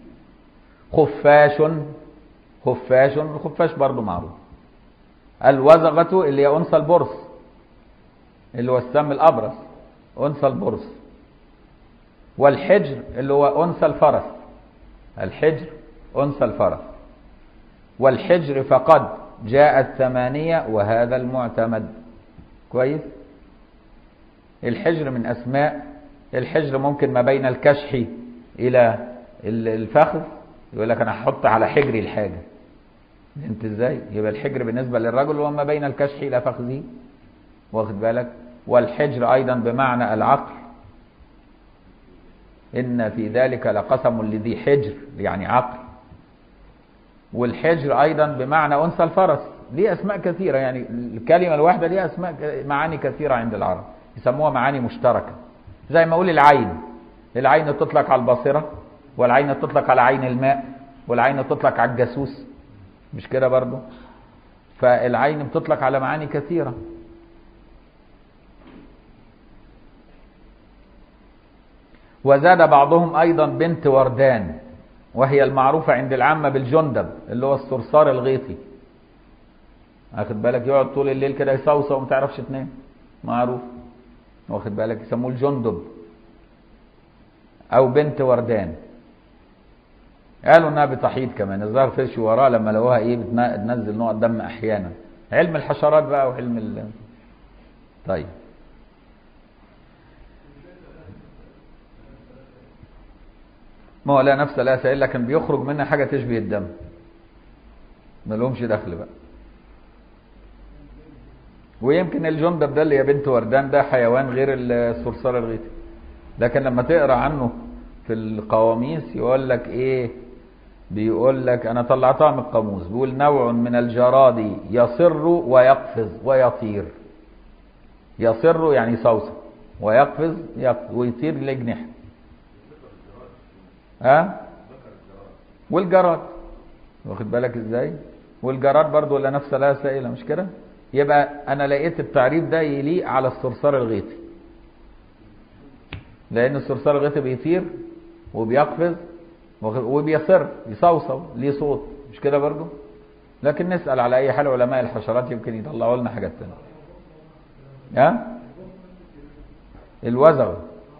خفاش خفاش الخفاش برضو معروف الوزغة اللي هي أنثى البرص اللي هو السم الأبرص أنثى البرص والحجر اللي هو أنثى الفرس الحجر أنثى الفرس والحجر فقد جاءت ثمانية وهذا المعتمد كويس الحجر من أسماء الحجر ممكن ما بين الكشح إلى الفخذ يقول لك أنا هحط على حجري الحاجة فهمت ازاي؟ يبقى الحجر بالنسبة للرجل هو ما بين الكشح إلى فخذه واخد بالك والحجر أيضا بمعنى العقل إن في ذلك لقسم لذي حجر يعني عقل والحجر أيضا بمعنى أنثى الفرس ليه أسماء كثيرة يعني الكلمة الواحدة ليها أسماء معاني كثيرة عند العرب يسموها معاني مشتركة زي ما أقول العين العين تطلق على الباصرة والعين تطلق على عين الماء والعين تطلق على الجاسوس مش كده برضو فالعين بتطلق على معاني كثيرة وزاد بعضهم أيضا بنت وردان وهي المعروفة عند العامة بالجندب اللي هو الصرصار الغيطي واخد بالك يقعد طول الليل كده يصوصو وما تعرفش تنام معروف واخد بالك يسموه الجندب او بنت وردان قالوا انها بتحيض كمان الظاهر فرش وراه لما لقوها ايه بتنزل نوع دم احيانا علم الحشرات بقى وعلم ال... طيب ما هو لا نفس لا سائل لكن بيخرج منها حاجه تشبه الدم ما لهمش دخل بقى ويمكن الجندب ده اللي يا بنت وردان ده حيوان غير الصرصار الغيطي لكن لما تقرا عنه في القواميس يقول لك ايه بيقول لك انا طلعتها من القاموس بيقول نوع من الجراد يصر ويقفز ويطير يصر يعني صوصة ويقفز يقفز ويطير لجنحه ها والجراد واخد بالك ازاي والجراد برضو ولا نفس لها سائله مش كده يبقى انا لقيت التعريف ده يليق على الصرصار الغيطي لان الصرصار الغيطي بيطير وبيقفز وبيصر يصوصو ليه صوت مش كده برضو لكن نسال على اي حال علماء الحشرات يمكن يطلعوا لنا حاجات ثانيه ها الوزغ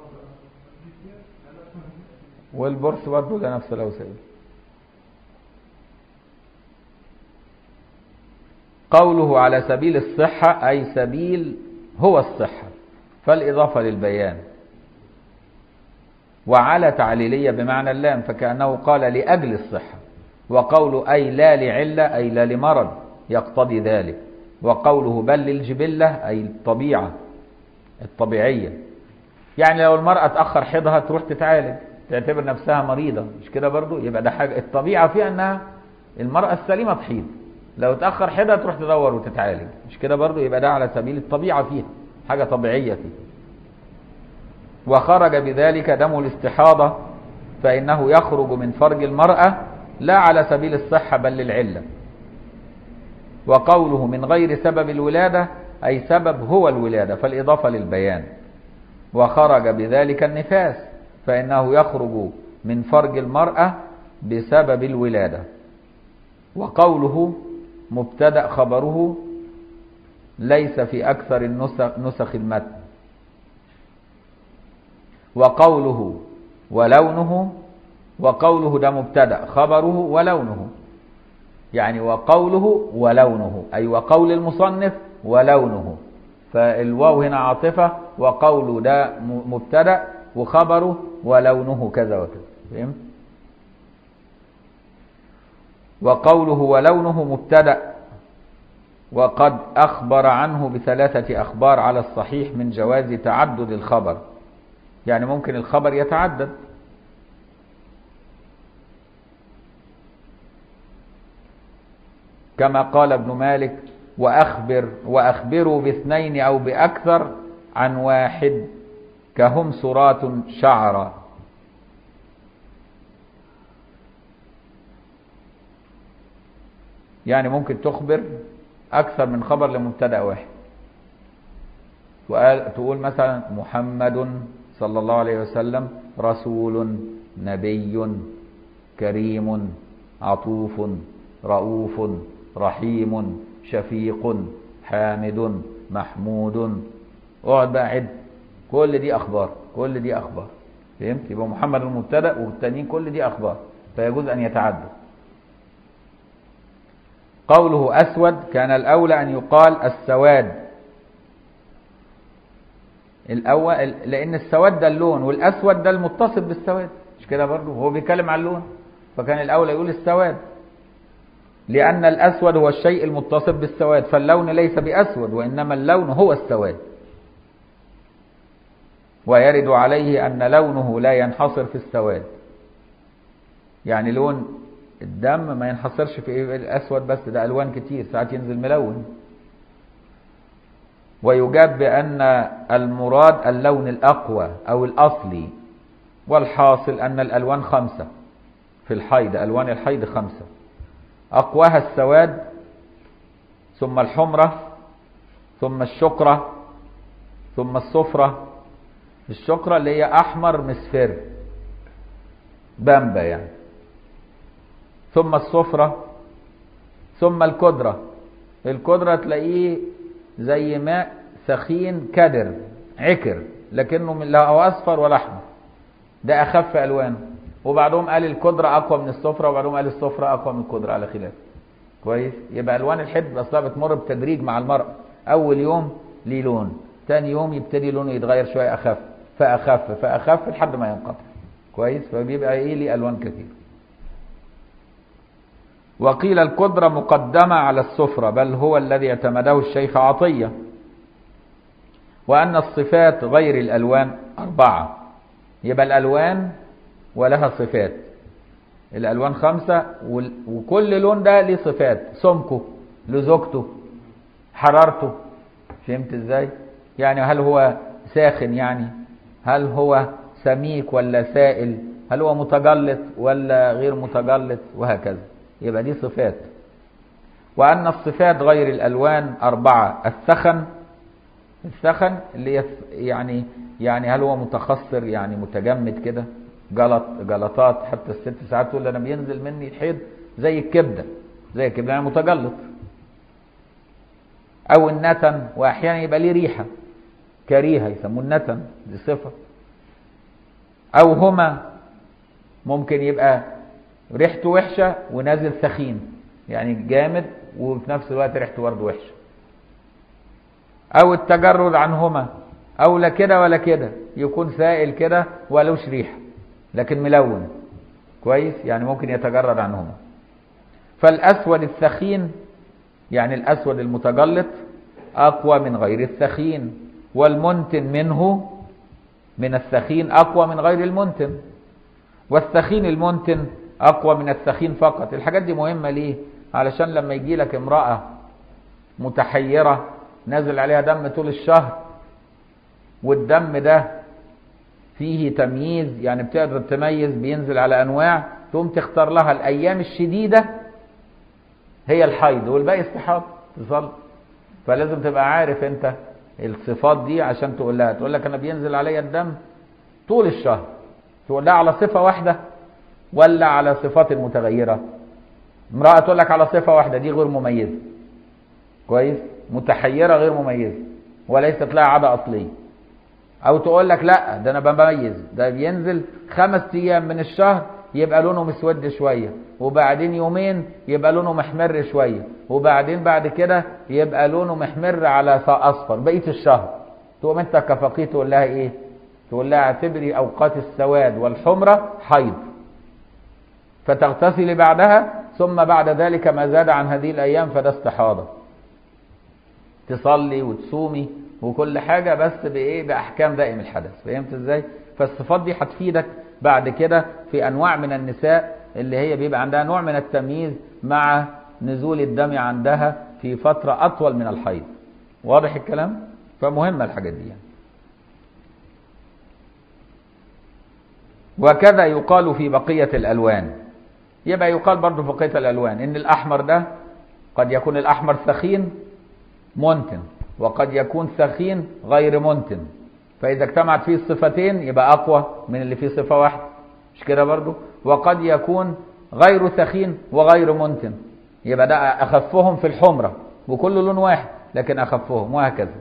والبرص برضه ده نفس الأوسائل قوله على سبيل الصحة أي سبيل هو الصحة فالإضافة للبيان وعلى تعليلية بمعنى اللام فكأنه قال لأجل الصحة وقوله أي لا لعلة أي لا لمرض يقتضي ذلك وقوله بل للجبلة أي الطبيعة الطبيعية يعني لو المرأة تأخر حيضها تروح تتعالج تعتبر نفسها مريضة مش كده برضو يبقى ده حاجة الطبيعة فيها أنها المرأة السليمة تحيض لو تأخر حيضها تروح تدور وتتعالج مش كده برضو يبقى ده على سبيل الطبيعة فيها حاجة طبيعية فيها وخرج بذلك دم الاستحاضة فإنه يخرج من فرج المرأة لا على سبيل الصحة بل للعلة وقوله من غير سبب الولادة أي سبب هو الولادة فالإضافة للبيان وخرج بذلك النفاس فإنه يخرج من فرج المرأة بسبب الولادة وقوله مبتدأ خبره ليس في أكثر النسخ نسخ المتن وقوله ولونه وقوله ده مبتدأ خبره ولونه يعني وقوله ولونه أي وقول المصنف ولونه فالواو هنا عاطفة وقوله ده مبتدأ وخبره ولونه كذا وكذا فهمت وقوله ولونه مبتدأ وقد أخبر عنه بثلاثة أخبار على الصحيح من جواز تعدد الخبر يعني ممكن الخبر يتعدد كما قال ابن مالك وأخبر وأخبروا باثنين أو بأكثر عن واحد كهم سرات شعرا يعني ممكن تخبر أكثر من خبر لمبتدأ واحد وقال تقول مثلا محمد صلى الله عليه وسلم رسول نبي كريم عطوف رؤوف رحيم شفيق حامد محمود اقعد بقى عد كل دي اخبار كل دي اخبار فهمت يبقى محمد المبتدا والتانيين كل دي اخبار فيجوز ان يتعدوا قوله اسود كان الاولى ان يقال السواد الاول لان السواد ده اللون والاسود ده المتصف بالسواد مش كده برضه هو بيتكلم عن اللون فكان الاولى يقول السواد لأن الأسود هو الشيء المتصف بالسواد فاللون ليس بأسود وإنما اللون هو السواد ويرد عليه أن لونه لا ينحصر في السواد يعني لون الدم ما ينحصرش في الأسود بس ده ألوان كتير ساعات ينزل ملون ويجاب بأن المراد اللون الأقوى أو الأصلي والحاصل أن الألوان خمسة في الحيض ألوان الحيض خمسة أقواها السواد ثم الحمرة ثم الشقرة ثم الصفرة الشقرة اللي هي أحمر مصفر بامبا يعني ثم الصفرة ثم الكدرة الكدرة تلاقيه زي ماء سخين كدر عكر لكنه من لا هو أصفر ولا أحمر ده أخف ألوانه وبعدهم قال الكدرة أقوى من الصفرة وبعدهم قال الصفرة أقوى من الكدرة على خلاف كويس يبقى ألوان الحب أصلا بتمر بتدريج مع المرء أول يوم ليه لون تاني يوم يبتدي لونه يتغير شوية أخف فأخف فأخف لحد ما ينقطع كويس فبيبقى إيه ليه ألوان كتير وقيل القدرة مقدمة على السفرة بل هو الذي اعتمده الشيخ عطية وأن الصفات غير الألوان أربعة يبقى الألوان ولها صفات الألوان خمسة وكل لون ده ليه صفات سمكه لزوجته حرارته فهمت ازاي يعني هل هو ساخن يعني هل هو سميك ولا سائل هل هو متجلط ولا غير متجلط وهكذا يبقى دي صفات وأن الصفات غير الألوان أربعة السخن السخن اللي يعني يعني هل هو متخصر يعني متجمد كده جلط جلطات حتى الست ساعات تقول انا بينزل مني الحيض زي الكبده زي الكبده يعني متجلط او النتن واحيانا يبقى ليه ريحه كريهه يسموه النتن دي صفه او هما ممكن يبقى ريحته وحشه ونازل سخين يعني جامد وفي نفس الوقت ريحته برضه وحشه او التجرد عنهما او لا كده ولا كده يكون سائل كده ولوش ريحه لكن ملون كويس يعني ممكن يتجرد عنهما فالاسود الثخين يعني الاسود المتجلط اقوى من غير الثخين والمنتن منه من الثخين اقوى من غير المنتن والثخين المنتن اقوى من الثخين فقط الحاجات دي مهمه ليه علشان لما يجي لك امراه متحيره نازل عليها دم طول الشهر والدم ده فيه تمييز يعني بتقدر تميز بينزل على انواع تقوم تختار لها الايام الشديده هي الحيض والباقي استحاضه تصل فلازم تبقى عارف انت الصفات دي عشان تقول لها تقول لك انا بينزل عليا الدم طول الشهر تقول لها على صفه واحده ولا على صفات متغيره امراه تقول لك على صفه واحده دي غير مميزه كويس متحيره غير مميزه وليست لها عاده اصليه او تقول لك لا ده انا بميز ده بينزل خمس ايام من الشهر يبقى لونه مسود شويه وبعدين يومين يبقى لونه محمر شويه وبعدين بعد كده يبقى لونه محمر على اصفر بقيه الشهر تقوم انت كفقيه تقول لها ايه تقول لها اعتبري اوقات السواد والحمره حيض فتغتسلي بعدها ثم بعد ذلك ما زاد عن هذه الايام فده استحاضه تصلي وتصومي وكل حاجة بس بإيه بأحكام دائم الحدث فهمت إزاي فالصفات دي هتفيدك بعد كده في أنواع من النساء اللي هي بيبقى عندها نوع من التمييز مع نزول الدم عندها في فترة أطول من الحيض واضح الكلام فمهمة الحاجات دي يعني. وكذا يقال في بقية الألوان يبقى يقال برضه في بقية الألوان إن الأحمر ده قد يكون الأحمر ثخين منتن وقد يكون ثخين غير منتن فإذا اجتمعت فيه الصفتين يبقى أقوى من اللي فيه صفة واحدة مش كده برضو وقد يكون غير ثخين وغير منتن يبقى ده أخفهم في الحمرة وكل لون واحد لكن أخفهم وهكذا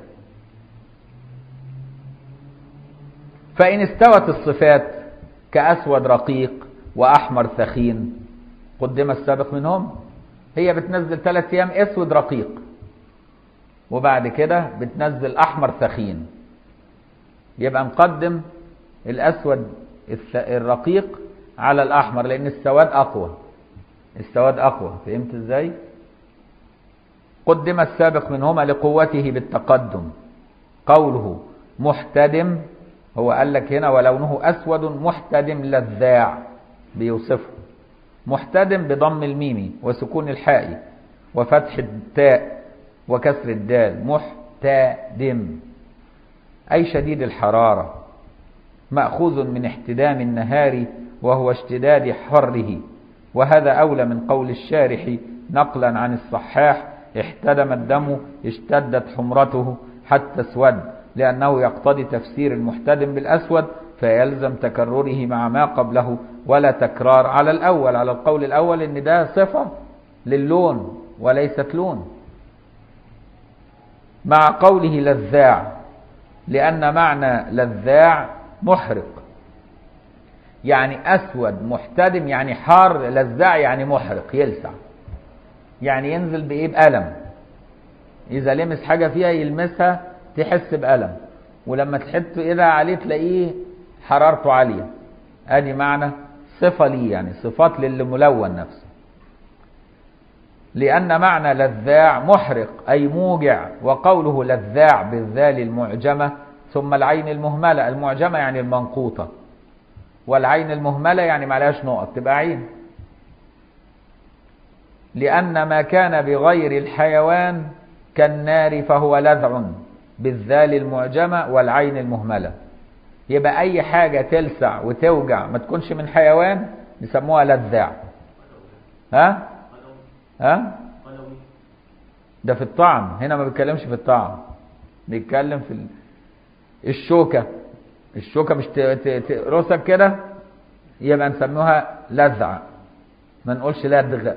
فإن استوت الصفات كأسود رقيق وأحمر ثخين قدم السابق منهم هي بتنزل ثلاث أيام أسود رقيق وبعد كده بتنزل احمر ثخين يبقى نقدم الاسود الرقيق على الاحمر لان السواد اقوى السواد اقوى فهمت ازاي قدم السابق منهما لقوته بالتقدم قوله محتدم هو قال لك هنا ولونه أسود محتدم لذاع بيوصفه محتدم بضم الميم وسكون الحاء وفتح التاء وكسر الدال محتدم أي شديد الحرارة مأخوذ من احتدام النهار وهو اشتداد حره وهذا أولى من قول الشارح نقلا عن الصحاح احتدم الدم اشتدت حمرته حتى اسود لأنه يقتضي تفسير المحتدم بالأسود فيلزم تكرره مع ما قبله ولا تكرار على الأول على القول الأول إن ده صفة للون وليست لون مع قوله لذاع لأن معنى لذاع محرق يعني أسود محتدم يعني حار لذاع يعني محرق يلسع يعني ينزل بإيه بألم إذا لمس حاجة فيها يلمسها تحس بألم ولما تحط إيدها عليه تلاقيه حرارته عالية ادي معنى صفة لي يعني صفات للملون نفسه لأن معنى لذاع محرق أي موجع وقوله لذاع بالذال المعجمة ثم العين المهملة المعجمة يعني المنقوطة والعين المهملة يعني معلهاش نقط تبقى عين لأن ما كان بغير الحيوان كالنار فهو لذع بالذال المعجمة والعين المهملة يبقى أي حاجة تلسع وتوجع ما تكونش من حيوان يسموها لذاع ها ها ده في الطعم هنا ما بيتكلمش في الطعم بيتكلم في ال... الشوكة الشوكة مش تقرصك كده يبقى نسموها لذع ما نقولش لدغ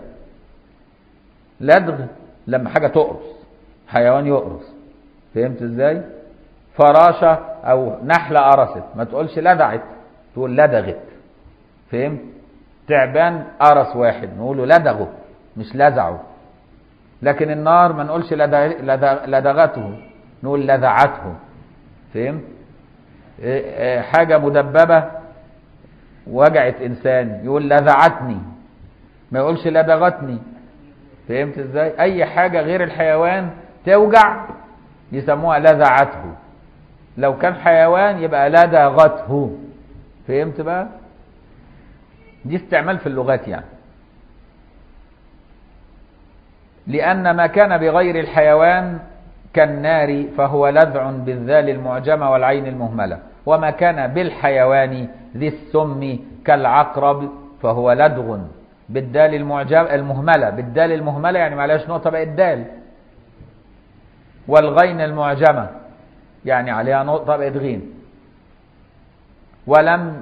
لدغ لما حاجة تقرص حيوان يقرص فهمت ازاي فراشة او نحلة قرصت ما تقولش لدعت تقول لدغت فهمت تعبان قرص واحد نقوله لدغه مش لدعه لكن النار ما نقولش لدغته نقول لدعته فهمت حاجة مدببة وجعت انسان يقول لدعتني ما يقولش لدغتني فهمت ازاي اي حاجة غير الحيوان توجع يسموها لذعته لو كان حيوان يبقى لدغته فهمت بقى دي استعمال في اللغات يعني لأن ما كان بغير الحيوان كالنار فهو لذع بالذال المعجمة والعين المهملة وما كان بالحيوان ذي السم كالعقرب فهو لدغ بالدال المعجم المهملة بالدال المهملة يعني معلهاش نقطة بقت دال والغين المعجمة يعني عليها نقطة بقت غين ولم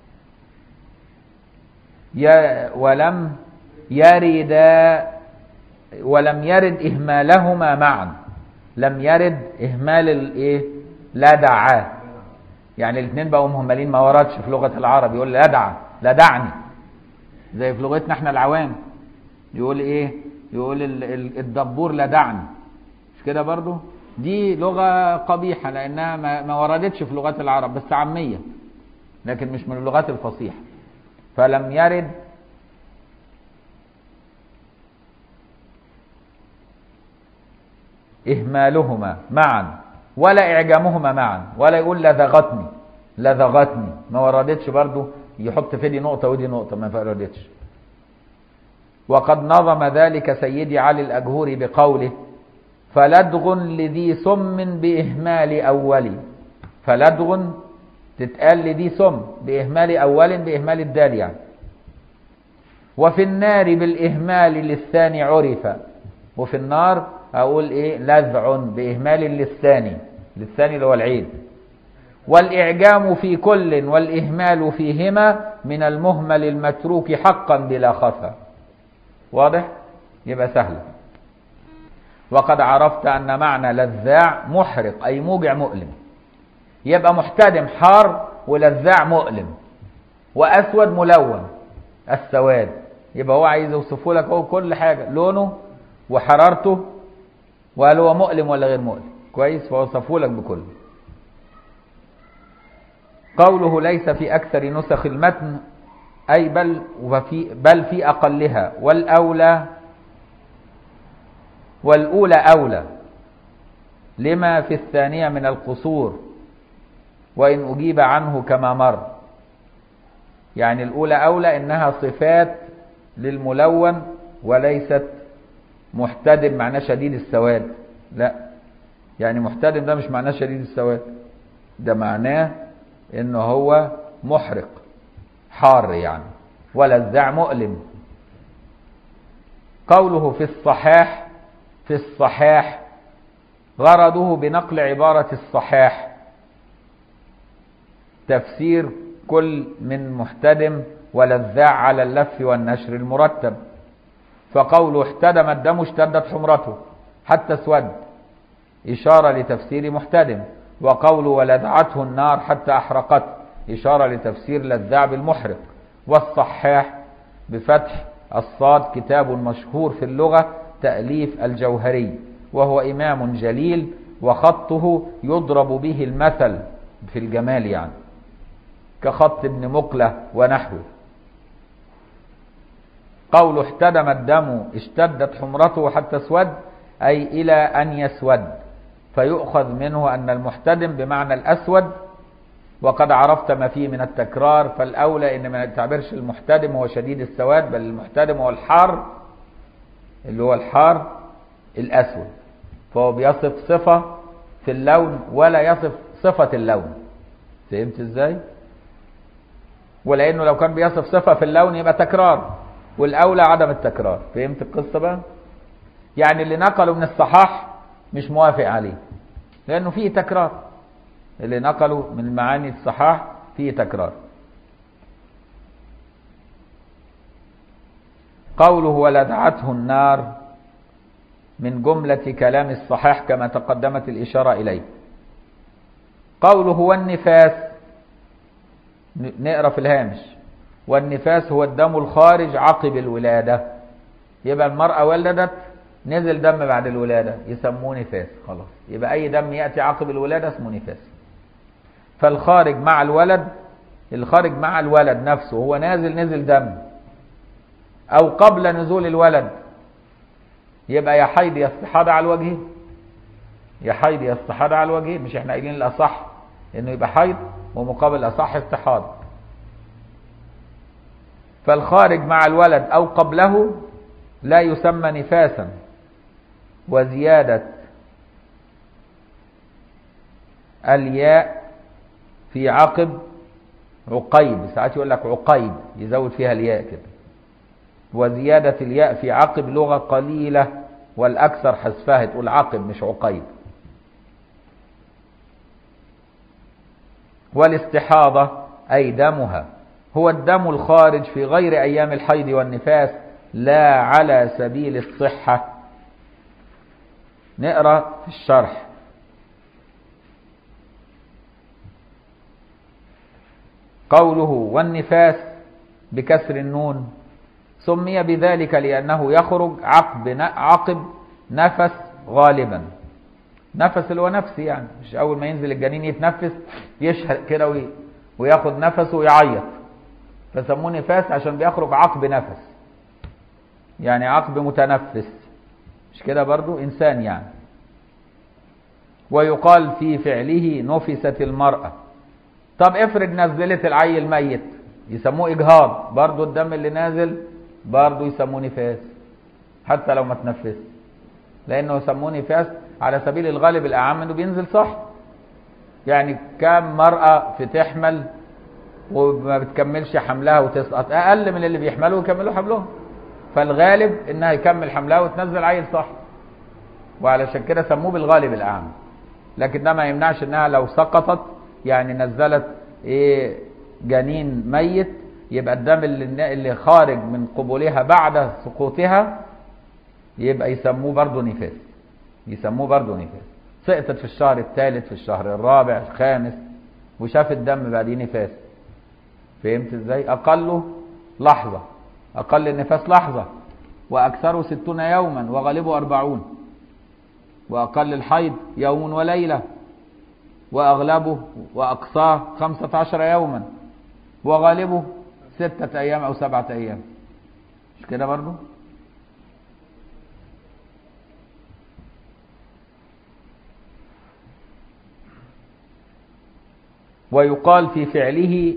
ي ولم يرد ولم يرد إهمالهما معا لم يرد إهمال الإيه لدعا يعني الاثنين بقوا مهملين ما وردش في لغة العرب يقول لدع لدعني زي في لغتنا احنا العوام يقول ايه يقول الدبور لدعني مش كده برضو دي لغة قبيحة لأنها ما وردتش في لغات العرب بس عامية لكن مش من اللغات الفصيحة فلم يرد إهمالهما معا ولا إعجامهما معا ولا يقول لذغتني لذغتني ما وردتش برضو يحط في دي نقطة ودي نقطة ما وردتش وقد نظم ذلك سيدي علي الأجهوري بقوله فلدغ لذي سم بإهمال أول فلدغ تتقال لذي سم بإهمال أول بإهمال الدال يعني وفي النار بالإهمال للثاني عرف وفي النار أقول إيه لذع بإهمال للثاني للثاني اللي هو العين والإعجام في كل والإهمال فيهما من المهمل المتروك حقا بلا خفا واضح يبقى سهل وقد عرفت أن معنى لذاع محرق أي موجع مؤلم يبقى محتدم حار ولذاع مؤلم وأسود ملون السواد يبقى هو عايز يوصفه لك هو كل حاجة لونه وحرارته وهل هو مؤلم ولا غير مؤلم كويس فوصفه لك بكله قوله ليس في أكثر نسخ المتن أي بل وفي بل في أقلها والأولى والأولى أولى لما في الثانية من القصور وإن أجيب عنه كما مر يعني الأولى أولى إنها صفات للملون وليست محتدم معناه شديد السواد لا يعني محتدم ده مش معناه شديد السواد ده معناه انه هو محرق حار يعني ولذع مؤلم قوله في الصحاح في الصحاح غرضه بنقل عبارة الصحاح تفسير كل من محتدم ولذاع على اللف والنشر المرتب فقوله احتدم الدم اشتدت حمرته حتى اسود إشارة لتفسير محتدم وقوله ولدعته النار حتى أحرقته إشارة لتفسير لذاع بالمحرق والصحاح بفتح الصاد كتاب مشهور في اللغة تأليف الجوهري وهو إمام جليل وخطه يضرب به المثل في الجمال يعني كخط ابن مقلة ونحوه قول احتدم الدم اشتدت حمرته حتى اسود أي إلى أن يسود فيؤخذ منه أن المحتدم بمعنى الأسود وقد عرفت ما فيه من التكرار فالأولى إن ما تعبرش المحتدم هو شديد السواد بل المحتدم هو الحار اللي هو الحار الأسود فهو بيصف صفة في اللون ولا يصف صفة اللون فهمت ازاي ولأنه لو كان بيصف صفة في اللون يبقى تكرار والأولى عدم التكرار فهمت القصة بقى يعني اللي نقلوا من الصحاح مش موافق عليه لأنه فيه تكرار اللي نقلوا من معاني الصحاح فيه تكرار قوله ولدعته النار من جملة كلام الصحاح كما تقدمت الإشارة إليه قوله هو النفاس نقرأ في الهامش والنفاس هو الدم الخارج عقب الولادة يبقى المرأة ولدت نزل دم بعد الولادة يسموه نفاس خلاص يبقى أي دم يأتي عقب الولادة اسمه نفاس فالخارج مع الولد الخارج مع الولد نفسه هو نازل نزل دم أو قبل نزول الولد يبقى يا حيض يا استحاضة على الوجه يا حيض يا استحاضة على الوجه مش احنا قايلين الأصح إنه يبقى حيض ومقابل أصح استحاضة فالخارج مع الولد أو قبله لا يسمى نفاسا وزيادة الياء في عقب عقيب ساعات يقول لك عقيب يزود فيها الياء كده وزيادة الياء في عقب لغة قليلة والأكثر حذفها تقول عقب مش عقيب والاستحاضة أي دمها هو الدم الخارج في غير أيام الحيض والنفاس لا على سبيل الصحة نقرأ في الشرح قوله والنفاس بكسر النون سمي بذلك لأنه يخرج عقب عقب نفس غالبا نفس اللي هو نفسي يعني مش أول ما ينزل الجنين يتنفس يشهق كده وياخد نفسه ويعيط فسموه نفاس عشان بيخرج عقب نفس يعني عقب متنفس مش كده برضو إنسان يعني ويقال في فعله نفست المرأة طب افرض نزلت العيل ميت يسموه إجهاض برضو الدم اللي نازل برضو يسموه نفاس حتى لو ما تنفس لأنه يسموه نفاس على سبيل الغالب الأعم أنه بينزل صح يعني كم مرأة في تحمل وما بتكملش حملها وتسقط أقل من اللي بيحملوا ويكملوا حملهم فالغالب انها يكمل حملها وتنزل عيل صح وعلشان كده سموه بالغالب الاعمى لكن ده ما يمنعش انها لو سقطت يعني نزلت ايه جنين ميت يبقى الدم اللي, اللي خارج من قبولها بعد سقوطها يبقى يسموه برضه نفاس يسموه برضه نفاس سقطت في الشهر الثالث في الشهر الرابع الخامس وشاف الدم بعد نفاس فهمت ازاي اقله لحظه أقل النفاس لحظة وأكثره ستون يوما وغالبه أربعون وأقل الحيض يوم وليلة وأغلبه وأقصاه خمسة عشر يوما وغالبه ستة أيام أو سبعة أيام مش كده برضو ويقال في فعله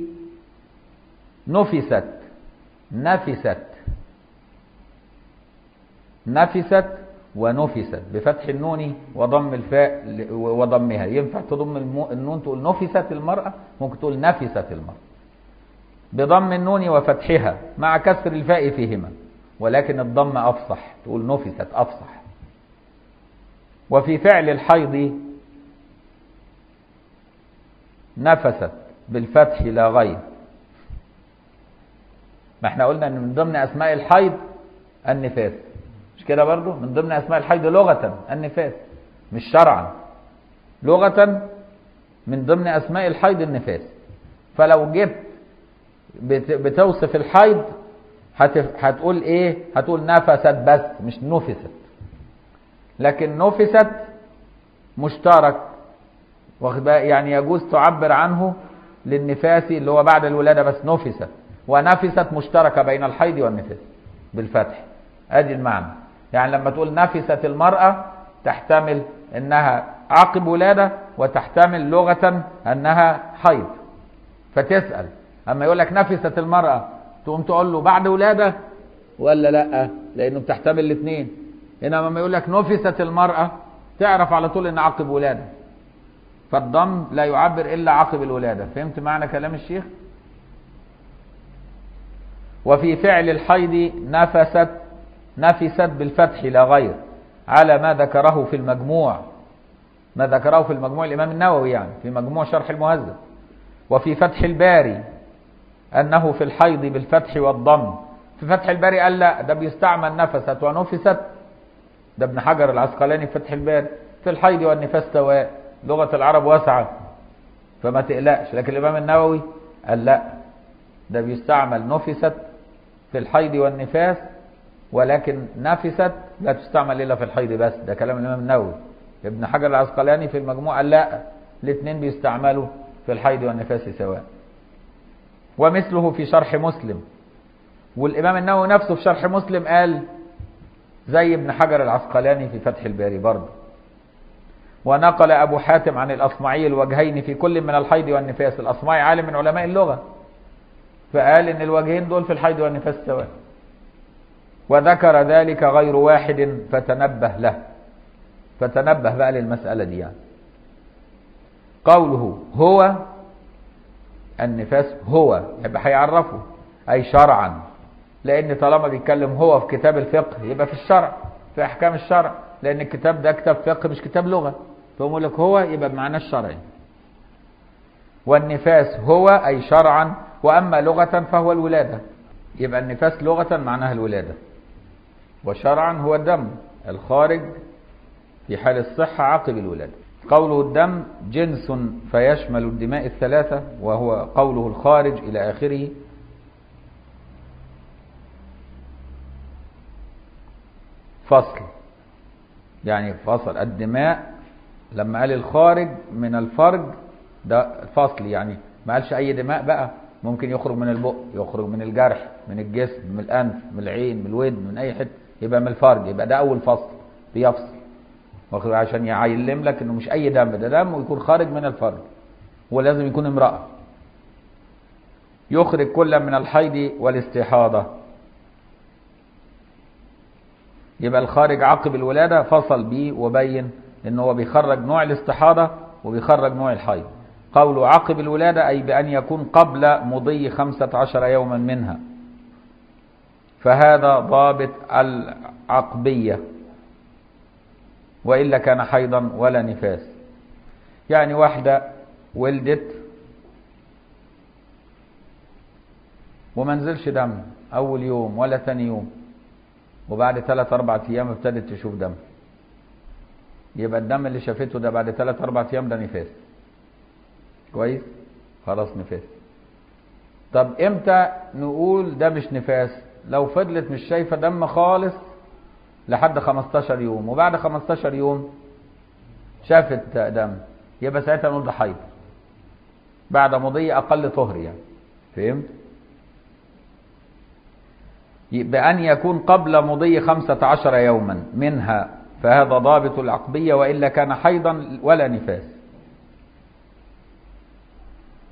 نفست نفست نفست ونفست بفتح النون وضم الفاء وضمها ينفع تضم النون تقول نفست المرأة ممكن تقول نفست المرأة بضم النون وفتحها مع كسر الفاء فيهما ولكن الضم أفصح تقول نفست أفصح وفي فعل الحيض نفست بالفتح لا غير ما احنا قلنا ان من ضمن اسماء الحيض النفاس مش كده برضو من ضمن اسماء الحيض لغة النفاس مش شرعا لغة من ضمن اسماء الحيض النفاس فلو جبت بتوصف الحيض هتقول ايه هتقول نفست بس مش نفست لكن نفست مشترك واخد يعني يجوز تعبر عنه للنفاس اللي هو بعد الولادة بس نفست ونفست مشتركة بين الحيض والنفاس بالفتح ادي المعنى يعني لما تقول نفست المرأة تحتمل انها عقب ولادة وتحتمل لغة انها حيض فتسأل اما يقول لك نفست المرأة تقوم تقول له بعد ولادة ولا لا لانه بتحتمل الاثنين انما لما يقول لك نفست المرأة تعرف على طول ان عقب ولادة فالضم لا يعبر الا عقب الولادة فهمت معنى كلام الشيخ وفي فعل الحيض نفست نفست بالفتح لا غير على ما ذكره في المجموع ما ذكره في المجموع الإمام النووي يعني في مجموع شرح المهذب وفي فتح الباري أنه في الحيض بالفتح والضم في فتح الباري قال لا ده بيستعمل نفست ونفست ده ابن حجر العسقلاني في فتح الباري في الحيض والنفاس سواء لغة العرب واسعة فما تقلقش لكن الإمام النووي قال لا ده بيستعمل نفست في الحيض والنفاس ولكن نفست لا تستعمل الا في الحيض بس ده كلام الامام النووي ابن حجر العسقلاني في المجموع قال لا الاثنين بيستعملوا في الحيض والنفاس سواء ومثله في شرح مسلم والامام النووي نفسه في شرح مسلم قال زي ابن حجر العسقلاني في فتح الباري برضه ونقل ابو حاتم عن الاصمعي الوجهين في كل من الحيض والنفاس الاصمعي عالم من علماء اللغه فقال ان الوجهين دول في الحيض والنفاس سواء وذكر ذلك غير واحد فتنبه له فتنبه بقى للمسألة دي يعني قوله هو النفاس هو يبقى هيعرفه أي شرعا لأن طالما بيتكلم هو في كتاب الفقه يبقى في الشرع في أحكام الشرع لأن الكتاب ده كتاب فقه مش كتاب لغة فهم لك هو يبقى بمعنى الشرعي والنفاس هو أي شرعا وأما لغة فهو الولادة يبقى النفاس لغة معناها الولادة وشرعا هو الدم الخارج في حال الصحة عقب الولادة قوله الدم جنس فيشمل الدماء الثلاثة وهو قوله الخارج إلى آخره فصل يعني فصل الدماء لما قال الخارج من الفرج ده فصل يعني ما قالش أي دماء بقى ممكن يخرج من البق يخرج من الجرح من الجسم من الأنف من العين من الودن من أي حتة يبقى من الفرج يبقى ده أول فصل بيفصل واخد عشان يعلم لك انه مش اي دم ده دم ويكون خارج من الفرج ولازم يكون امرأة يخرج كل من الحيض والاستحاضة يبقى الخارج عقب الولادة فصل بيه وبين ان هو بيخرج نوع الاستحاضة وبيخرج نوع الحيض قوله عقب الولادة أي بأن يكون قبل مضي خمسة عشر يوما منها فهذا ضابط العقبية وإلا كان حيضا ولا نفاس يعني واحدة ولدت وما نزلش دم أول يوم ولا ثاني يوم وبعد ثلاث أربع أيام ابتدت تشوف دم يبقى الدم اللي شافته ده بعد ثلاث أربع أيام ده نفاس كويس خلاص نفاس طب امتى نقول ده مش نفاس لو فضلت مش شايفة دم خالص لحد 15 يوم وبعد 15 يوم شافت دم يبقى ساعتها نقول ده حيض بعد مضي اقل طهر يعني فهمت بأن يكون قبل مضي 15 يوما منها فهذا ضابط العقبية وإلا كان حيضا ولا نفاس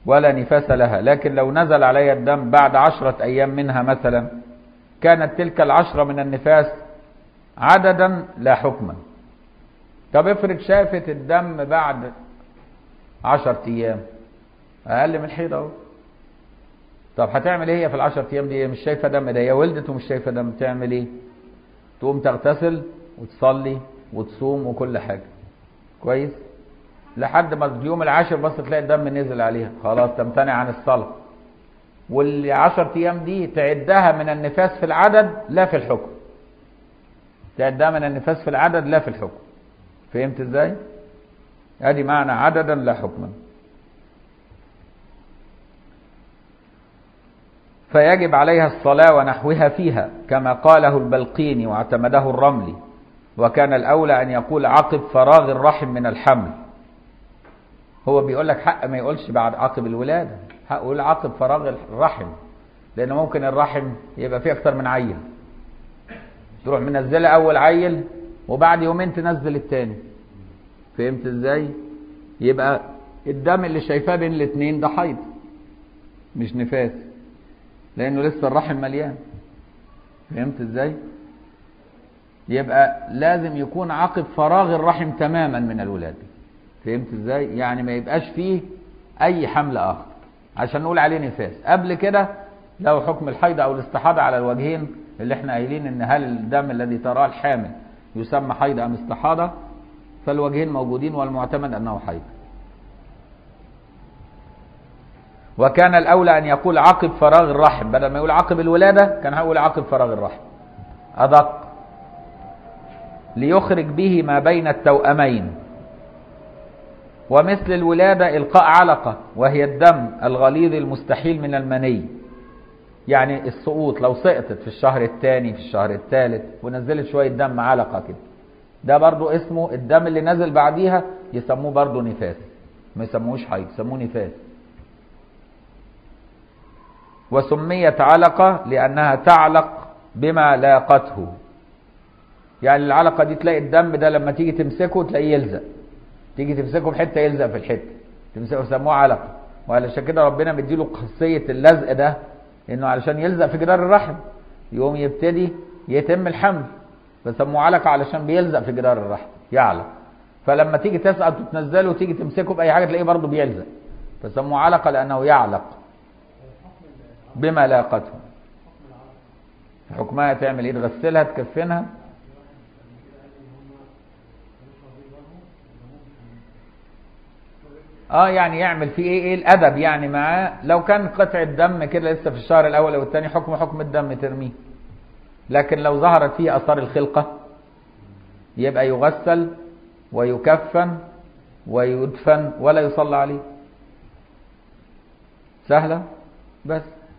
ولا نفاس لها لكن لو نزل عليها الدم بعد عشرة أيام منها مثلا كانت تلك العشرة من النفاس عددا لا حكما طب افرض شافت الدم بعد عشرة أيام أقل من الحيض أهو طب هتعمل ايه هي في العشر ايام دي مش شايفه دم ده هي ولدت ومش شايفه دم تعمل ايه تقوم تغتسل وتصلي وتصوم وكل حاجه كويس لحد ما اليوم العاشر بس تلاقي الدم نزل عليها خلاص تمتنع عن الصلاه والعشر ايام دي تعدها من النفاس في العدد لا في الحكم تعدها من النفاس في العدد لا في الحكم فهمت ازاي ادي معنى عددا لا حكما فيجب عليها الصلاة ونحوها فيها كما قاله البلقيني واعتمده الرملي وكان الأولى أن يقول عقب فراغ الرحم من الحمل هو بيقول لك حق ما يقولش بعد عقب الولادة حق يقول عقب فراغ الرحم لأن ممكن الرحم يبقى فيه أكتر من عيل تروح منزلة أول عيل وبعد يومين تنزل التاني فهمت ازاي يبقى الدم اللي شايفاه بين الاثنين ده حيض مش نفاس لانه لسه الرحم مليان فهمت ازاي يبقى لازم يكون عقب فراغ الرحم تماما من الولاده فهمت ازاي يعني ما يبقاش فيه اي حمل اخر عشان نقول عليه نفاس قبل كده لو حكم الحيض او الاستحاضه على الوجهين اللي احنا قايلين ان هل الدم الذي تراه الحامل يسمى حيض ام استحاضه فالوجهين موجودين والمعتمد انه حيض وكان الاولى ان يقول عقب فراغ الرحم بدل ما يقول عقب الولاده كان هيقول عقب فراغ الرحم ادق ليخرج به ما بين التوأمين ومثل الولادة إلقاء علقة وهي الدم الغليظ المستحيل من المني يعني السقوط لو سقطت في الشهر الثاني في الشهر الثالث ونزلت شوية دم علقة كده ده برضو اسمه الدم اللي نزل بعديها يسموه برضو نفاس ما يسموهوش حيض يسموه نفاس وسميت علقة لأنها تعلق بما لاقته يعني العلقة دي تلاقي الدم ده لما تيجي تمسكه تلاقيه يلزق تيجي تمسكه بحتة يلزق في الحتة تمسكه يسموه علقة وعلشان كده ربنا مديله خاصية اللزق ده انه علشان يلزق في جدار الرحم يقوم يبتدي يتم الحمل فسموه علقة علشان بيلزق في جدار الرحم يعلق فلما تيجي تسقط وتنزله وتيجي تمسكه بأي حاجة تلاقيه برضه بيلزق فسموه علقة لأنه يعلق بما لاقته حكمها تعمل ايه تغسلها تكفنها اه يعني يعمل فيه ايه ايه الادب يعني معاه لو كان قطع دم كده لسه في الشهر الاول او الثاني حكم حكم الدم ترميه لكن لو ظهرت فيه اثار الخلقه يبقى يغسل ويكفن ويدفن ولا يصلى عليه سهله بس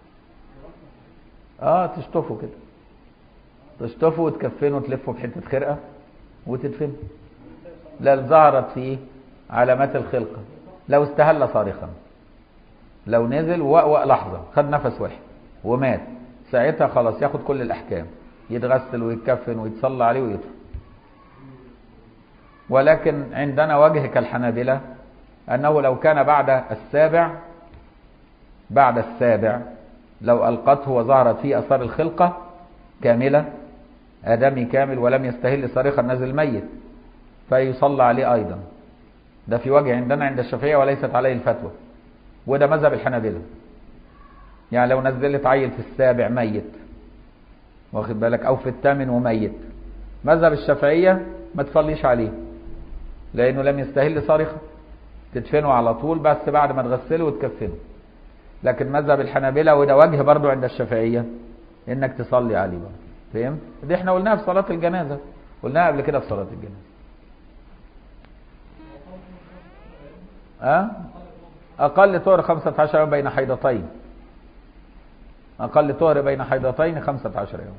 اه تشطفه كده تشطفه وتكفنه وتلفه بحته خرقه وتدفنه لا ظهرت فيه علامات الخلقه لو استهل صارخا لو نزل وقوق لحظة خد نفس واحد ومات ساعتها خلاص ياخد كل الأحكام يتغسل ويتكفن ويتصلى عليه ويدفن ولكن عندنا وجه كالحنابلة أنه لو كان بعد السابع بعد السابع لو ألقته وظهرت فيه أثار الخلقة كاملة آدمي كامل ولم يستهل صارخا نزل ميت فيصلى عليه أيضا ده في وجه عندنا عند الشافعية وليست عليه الفتوى وده مذهب الحنابلة يعني لو نزلت عيل في السابع ميت واخد بالك او في الثامن وميت مذهب الشافعية ما تصليش عليه لانه لم يستهل صارخة تدفنه على طول بس بعد ما تغسله وتكفنه لكن مذهب الحنابلة وده وجه برضو عند الشافعية انك تصلي عليه برضه فهمت دي احنا قلناها في صلاة الجنازة قلناها قبل كده في صلاة الجنازة أه؟ أقل طهر خمسة عشر يوم بين حيضتين أقل طهر بين حيضتين خمسة عشر يوم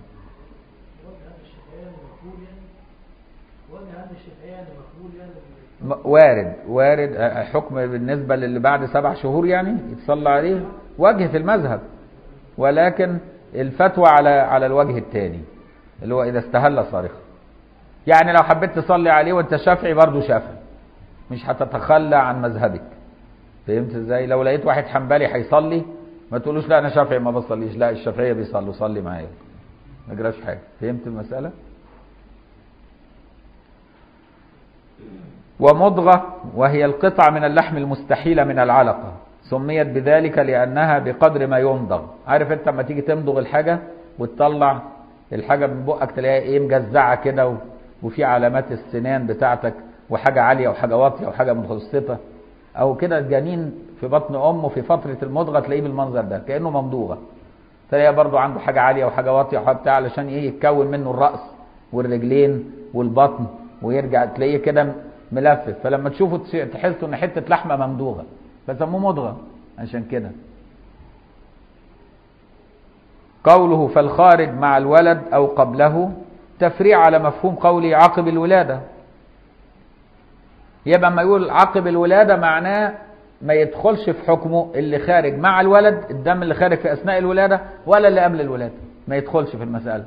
وارد وارد حكم بالنسبة للي بعد سبع شهور يعني يتصلى عليه وجه في المذهب ولكن الفتوى على على الوجه الثاني اللي هو إذا استهل صارخا يعني لو حبيت تصلي عليه وانت شافعي برضه شافعي مش هتتخلى عن مذهبك فهمت ازاي لو لقيت واحد حنبلي هيصلي ما تقولوش لا انا شافعي ما بصليش لا الشافعيه بيصلوا صلي معايا ما جراش حاجه فهمت المساله ومضغه وهي القطعه من اللحم المستحيله من العلقه سميت بذلك لانها بقدر ما يمضغ عارف انت لما تيجي تمضغ الحاجه وتطلع الحاجه من بقك تلاقيها ايه مجزعه كده و... وفي علامات السنان بتاعتك وحاجه عاليه وحاجه واطيه وحاجه متوسطه او كده الجنين في بطن امه في فتره المضغه تلاقيه بالمنظر ده كانه ممضوغه تلاقيها برضو عنده حاجه عاليه وحاجه واطيه وحاجه بتاع علشان ايه يتكون منه الراس والرجلين والبطن ويرجع تلاقيه كده ملفف فلما تشوفه تحسوا ان حته لحمه ممضوغه فسموه مضغه عشان كده قوله فالخارج مع الولد او قبله تفريع على مفهوم قوله عقب الولاده يبقى اما يقول عقب الولاده معناه ما يدخلش في حكمه اللي خارج مع الولد الدم اللي خارج في اثناء الولاده ولا اللي قبل الولاده ما يدخلش في المساله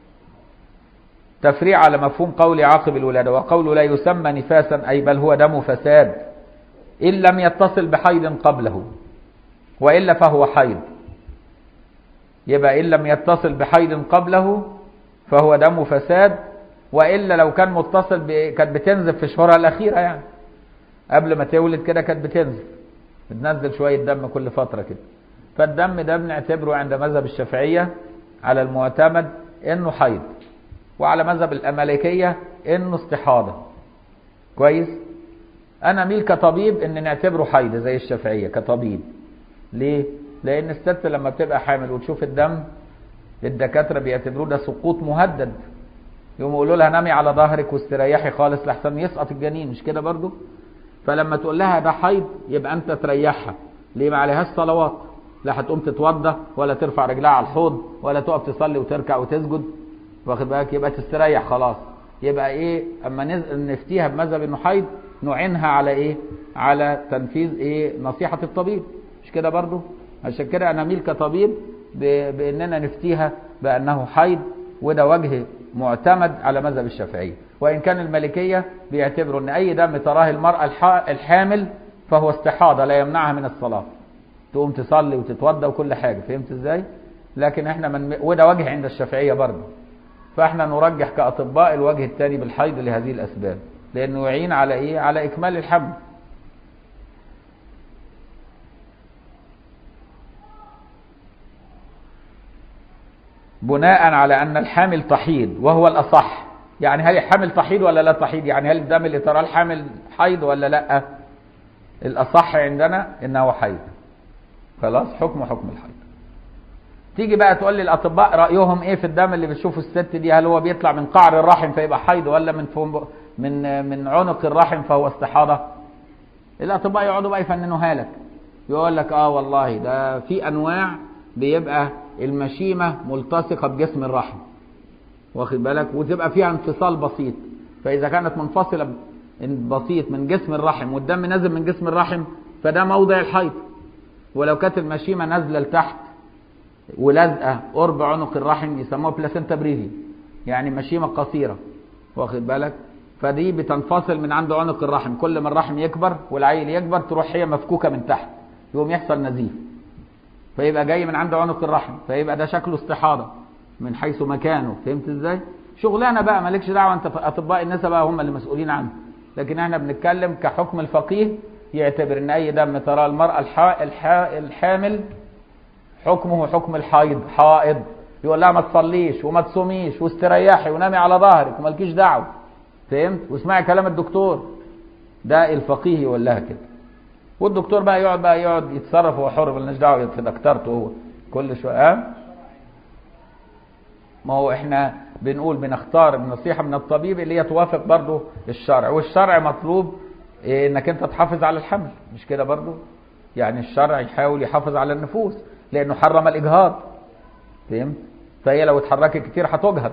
تفريع على مفهوم قول عاقب الولاده وقوله لا يسمى نفاسا اي بل هو دم فساد ان لم يتصل بحيض قبله والا فهو حيض يبقى ان لم يتصل بحيض قبله فهو دم فساد والا لو كان متصل ب... كانت بتنزف في شهورها الاخيره يعني قبل ما تولد كده كانت بتنزف بتنزل شويه دم كل فتره كده فالدم ده بنعتبره عند مذهب الشافعيه على المعتمد انه حيض وعلى مذهب الامالكيه انه استحاضه كويس انا ميل كطبيب ان نعتبره حيض زي الشافعيه كطبيب ليه لان الست لما بتبقى حامل وتشوف الدم الدكاتره بيعتبروه ده سقوط مهدد يقوموا يقولوا لها نامي على ظهرك واستريحي خالص لحسن يسقط الجنين مش كده برضو فلما تقول لها ده حيض يبقى انت تريحها ليه ما عليهاش صلوات لا هتقوم تتوضى ولا ترفع رجلها على الحوض ولا تقف تصلي وتركع وتسجد واخد بالك يبقى تستريح خلاص يبقى ايه اما نفتيها بمذهب انه حيض نعينها على ايه على تنفيذ ايه نصيحه الطبيب مش كده برضو عشان كده انا ميل كطبيب باننا نفتيها بانه حيض وده وجه معتمد على مذهب الشافعيه وان كان المالكيه بيعتبروا ان اي دم تراه المراه الحامل فهو استحاضه لا يمنعها من الصلاه تقوم تصلي وتتوضا وكل حاجه فهمت ازاي لكن احنا من وده وجه عند الشافعيه برضه فاحنا نرجح كاطباء الوجه الثاني بالحيض لهذه الاسباب لانه يعين على ايه على اكمال الحمل بناء على ان الحامل تحيض وهو الاصح يعني هل الحامل تحيض ولا لا تحيض يعني هل الدم اللي تراه الحامل حيض ولا لا الاصح عندنا انه حيض خلاص حكم حكم الحيض تيجي بقى تقول لي الاطباء رايهم ايه في الدم اللي بتشوفه الست دي هل هو بيطلع من قعر الرحم فيبقى حيض ولا من فم من من عنق الرحم فهو استحاضه الاطباء يقعدوا بقى يفننوها لك يقول لك اه والله ده في انواع بيبقى المشيمه ملتصقه بجسم الرحم واخد بالك وتبقى فيها انفصال بسيط فاذا كانت منفصله بسيط من جسم الرحم والدم نازل من جسم الرحم فده موضع الحيض ولو كانت المشيمه نازله لتحت ولازقه قرب عنق الرحم يسموها بلاسنتا بريفي يعني مشيمه قصيره واخد بالك فدي بتنفصل من عند عنق الرحم كل ما الرحم يكبر والعيل يكبر تروح هي مفكوكه من تحت يقوم يحصل نزيف فيبقى جاي من عند عنق الرحم فيبقى ده شكله استحاضه من حيث مكانه فهمت ازاي شغلانه بقى مالكش دعوه انت اطباء النساء بقى هم اللي مسؤولين عنه لكن احنا بنتكلم كحكم الفقيه يعتبر ان اي دم تراه المراه الحا... الحا... الحامل حكمه حكم الحيض حائض يقول لها ما تصليش وما تصوميش واستريحي ونامي على ظهرك ومالكيش دعوه فهمت واسمعي كلام الدكتور ده الفقيه يقول لها كده والدكتور بقى يقعد بقى يقعد يتصرف هو حر مالناش دعوه في دكتورته هو كل شويه أه؟ ما هو احنا بنقول بنختار النصيحه من الطبيب اللي هي توافق برضه الشرع والشرع مطلوب إيه انك انت تحافظ على الحمل مش كده برضه يعني الشرع يحاول يحافظ على النفوس لانه حرم الاجهاض فهمت فهي لو اتحركت كتير هتجهض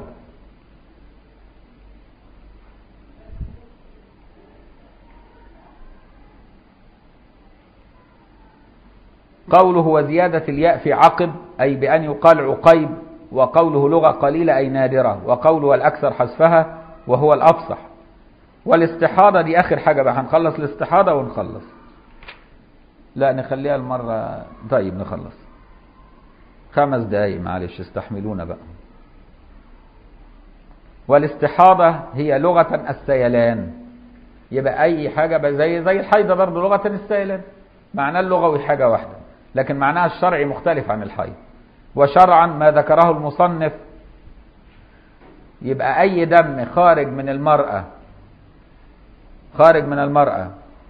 قوله وزيادة الياء في عقب أي بأن يقال عقيب وقوله لغة قليلة أي نادرة وقوله الأكثر حذفها وهو الأفصح والاستحاضة دي آخر حاجة بقى هنخلص الاستحاضة ونخلص لا نخليها المرة طيب نخلص خمس دقايق معلش استحملونا بقى والاستحاضة هي لغة السيلان يبقى أي حاجة بقى زي زي الحيضة برضه لغة السيلان معناه اللغوي حاجة واحدة لكن معناها الشرعي مختلف عن الحيض وشرعا ما ذكره المصنف يبقى أي دم خارج من المرأة خارج من المرأة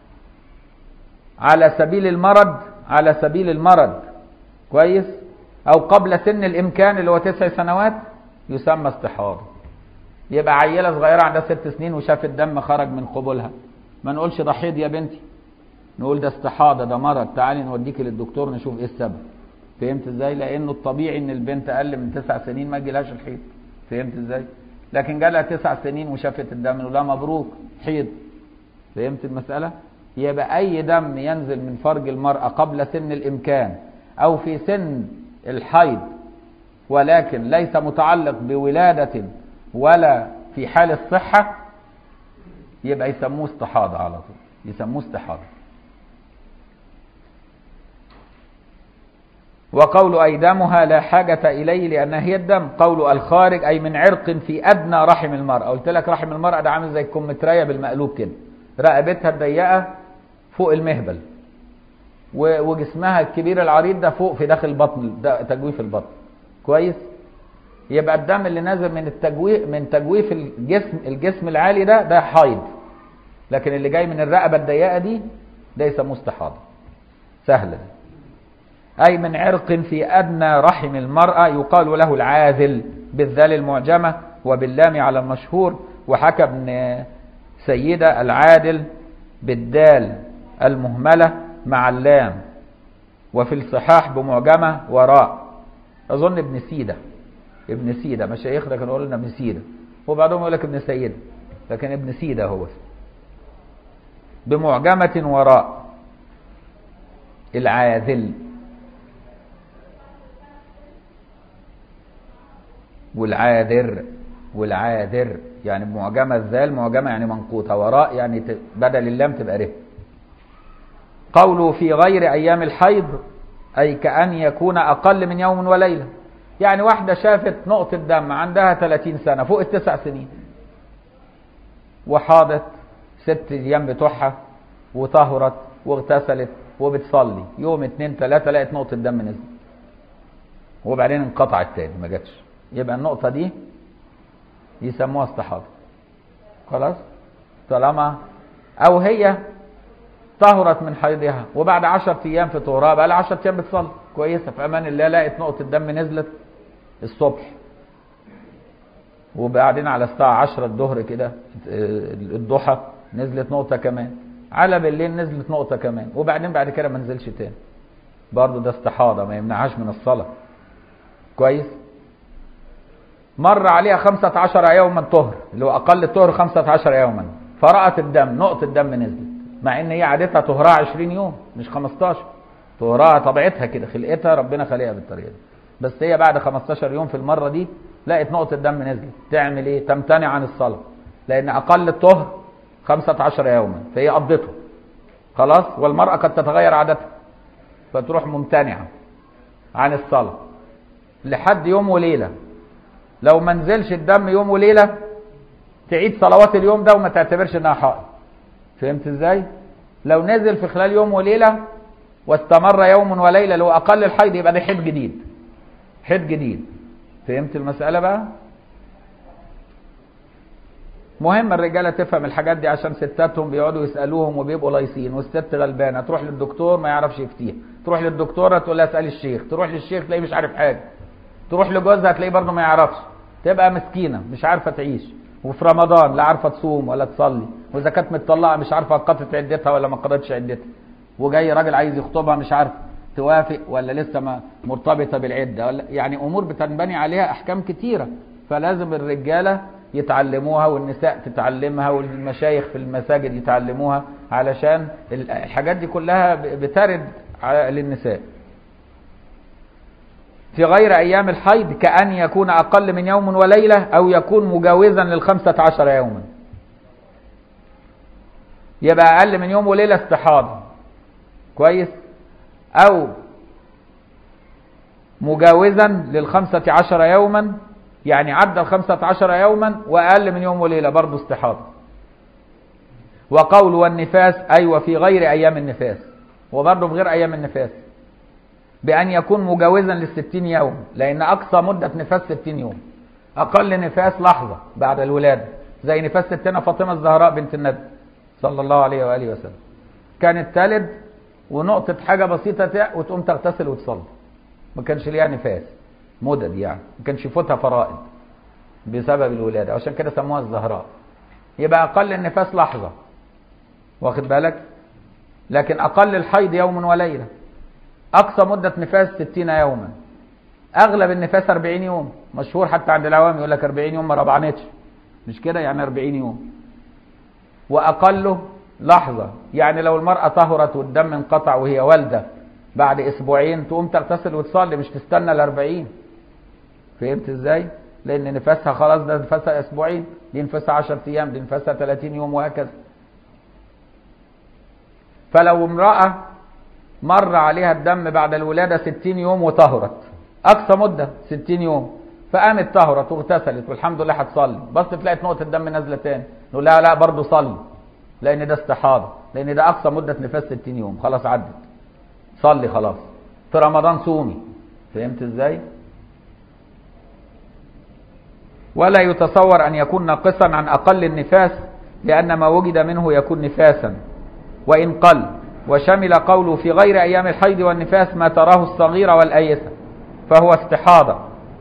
على سبيل المرض على سبيل المرض كويس أو قبل سن الإمكان اللي هو تسع سنوات يسمى استحاضة يبقى عيلة صغيرة عندها ست سنين وشافت دم خرج من قبولها ما نقولش ده حيض يا بنتي نقول ده استحاضة ده مرض تعالي نوديك للدكتور نشوف ايه السبب فهمت ازاي لانه الطبيعي ان البنت اقل من تسع سنين ما يجيلهاش الحيض فهمت ازاي لكن جالها تسع سنين وشافت الدم نقول لها مبروك حيض فهمت المسألة يبقى اي دم ينزل من فرج المرأة قبل سن الامكان او في سن الحيض ولكن ليس متعلق بولادة ولا في حال الصحة يبقى يسموه استحاضة على طول يسموه استحاضة وقول أي دمها لا حاجة إليه لأنها هي الدم قول الخارج أي من عرق في أدنى رحم المرأة قلت لك رحم المرأة ده عامل زي الكمترية بالمقلوب كده رقبتها الضيقة فوق المهبل وجسمها الكبير العريض ده فوق في داخل البطن ده تجويف البطن كويس يبقى الدم اللي نازل من التجويف من تجويف الجسم الجسم العالي ده ده حيض لكن اللي جاي من الرقبه الضيقه دي ده يسموه استحاضه سهله اي من عرق في ادنى رحم المراه يقال له العاذل بالذال المعجمه وباللام على المشهور وحكى ابن سيده العادل بالدال المهمله مع اللام وفي الصحاح بمعجمه وراء اظن ابن سيده ابن سيدة مشايخنا كانوا يقولوا لنا ابن سيدة وبعضهم يقول لك ابن سيدة لكن ابن سيدة هو بمعجمة وراء العاذل والعاذر والعاذر يعني بمعجمة الذال معجمة يعني منقوطة وراء يعني بدل اللام تبقى ره قوله في غير أيام الحيض أي كأن يكون أقل من يوم وليلة يعني واحدة شافت نقطة دم عندها 30 سنة فوق التسع سنين وحاضت ست ايام بتوعها وطهرت واغتسلت وبتصلي يوم اتنين تلاتة لقت نقطة دم نزلت وبعدين انقطعت تاني ما جاتش يبقى النقطة دي يسموها استحاضة خلاص طالما او هي طهرت من حيضها وبعد 10 ايام في طهرها بقى لها 10 ايام بتصلي كويسه في امان الله لقت نقطه دم نزلت الصبح وبعدين على الساعه 10 الظهر كده الضحى نزلت نقطه كمان على بالليل نزلت نقطه كمان وبعدين بعد كده ما نزلش تاني برضه ده استحاضه ما يمنعهاش من الصلاه كويس مر عليها 15 يوما طهر اللي هو اقل الطهر 15 يوما فرأت الدم نقطه دم نزلت مع ان هي عادتها طهرها 20 يوم مش 15 طهرها طبيعتها كده خلقتها ربنا خلقها بالطريقه دي بس هي بعد 15 يوم في المره دي لقت نقطه دم نزلت تعمل ايه تمتنع عن الصلاه لان اقل الطهر 15 يوما فهي قضته خلاص والمراه قد تتغير عادتها فتروح ممتنعه عن الصلاه لحد يوم وليله لو ما نزلش الدم يوم وليله تعيد صلوات اليوم ده وما تعتبرش انها حائض فهمت ازاي لو نزل في خلال يوم وليله واستمر يوم وليله اللي هو اقل الحيض يبقى ده حيض جديد حيض جديد فهمت المساله بقى مهم الرجاله تفهم الحاجات دي عشان ستاتهم بيقعدوا يسالوهم وبيبقوا لايصين والست غلبانه تروح للدكتور ما يعرفش يفتيها تروح للدكتوره تقول لها اسالي الشيخ تروح للشيخ تلاقيه مش عارف حاجه تروح لجوزها تلاقيه برضه ما يعرفش تبقى مسكينه مش عارفه تعيش وفي رمضان لا عارفه تصوم ولا تصلي واذا كانت متطلقه مش عارفه قضت عدتها ولا ما قضتش عدتها وجاي راجل عايز يخطبها مش عارف توافق ولا لسه ما مرتبطه بالعده ولا يعني امور بتنبني عليها احكام كتيره فلازم الرجاله يتعلموها والنساء تتعلمها والمشايخ في المساجد يتعلموها علشان الحاجات دي كلها بترد للنساء في غير أيام الحيض كأن يكون أقل من يوم وليلة أو يكون مجاوزا للخمسة عشر يوما يبقى أقل من يوم وليلة استحاضة كويس أو مجاوزا للخمسة عشر يوما يعني عدى الخمسة عشر يوما وأقل من يوم وليلة برضه استحاضة وقول والنفاس أيوة في غير أيام النفاس وبرضه في غير أيام النفاس بأن يكون مجاوزا للستين يوم لأن أقصى مدة نفاس ستين يوم أقل نفاس لحظة بعد الولادة زي نفاس ستنا فاطمة الزهراء بنت النبي صلى الله عليه وآله وسلم كانت تلد ونقطة حاجة بسيطة وتقوم تغتسل وتصلي ما كانش ليها نفاس مدد يعني ما كانش يفوتها فرائض بسبب الولادة عشان كده سموها الزهراء يبقى أقل النفاس لحظة واخد بالك لكن أقل الحيض يوم وليلة أقصى مدة نفاس 60 يوما أغلب النفاس 40 يوم مشهور حتى عند العوام يقول لك 40 يوم ما ربعنتش مش كده يعني 40 يوم وأقله لحظة يعني لو المرأة طهرت والدم انقطع وهي والدة بعد أسبوعين تقوم تغتسل وتصلي مش تستنى ال 40 فهمت ازاي؟ لأن نفاسها خلاص ده نفاسها أسبوعين دي نفاسها 10 أيام دي نفاسها 30 يوم وهكذا فلو امرأة مر عليها الدم بعد الولادة 60 يوم وطهرت أقصى مدة 60 يوم فقامت طهرت واغتسلت والحمد لله هتصلي بس تلاقي نقطة الدم نازلة تاني نقول لها لا برضه صلي لأن ده استحاضة لأن ده أقصى مدة نفاس 60 يوم خلاص عدت صلي خلاص في رمضان صومي فهمت ازاي؟ ولا يتصور أن يكون ناقصا عن أقل النفاس لأن ما وجد منه يكون نفاسا وإن قل وشمل قوله في غير أيام الحيض والنفاس ما تراه الصغيرة والأيسة فهو استحاضة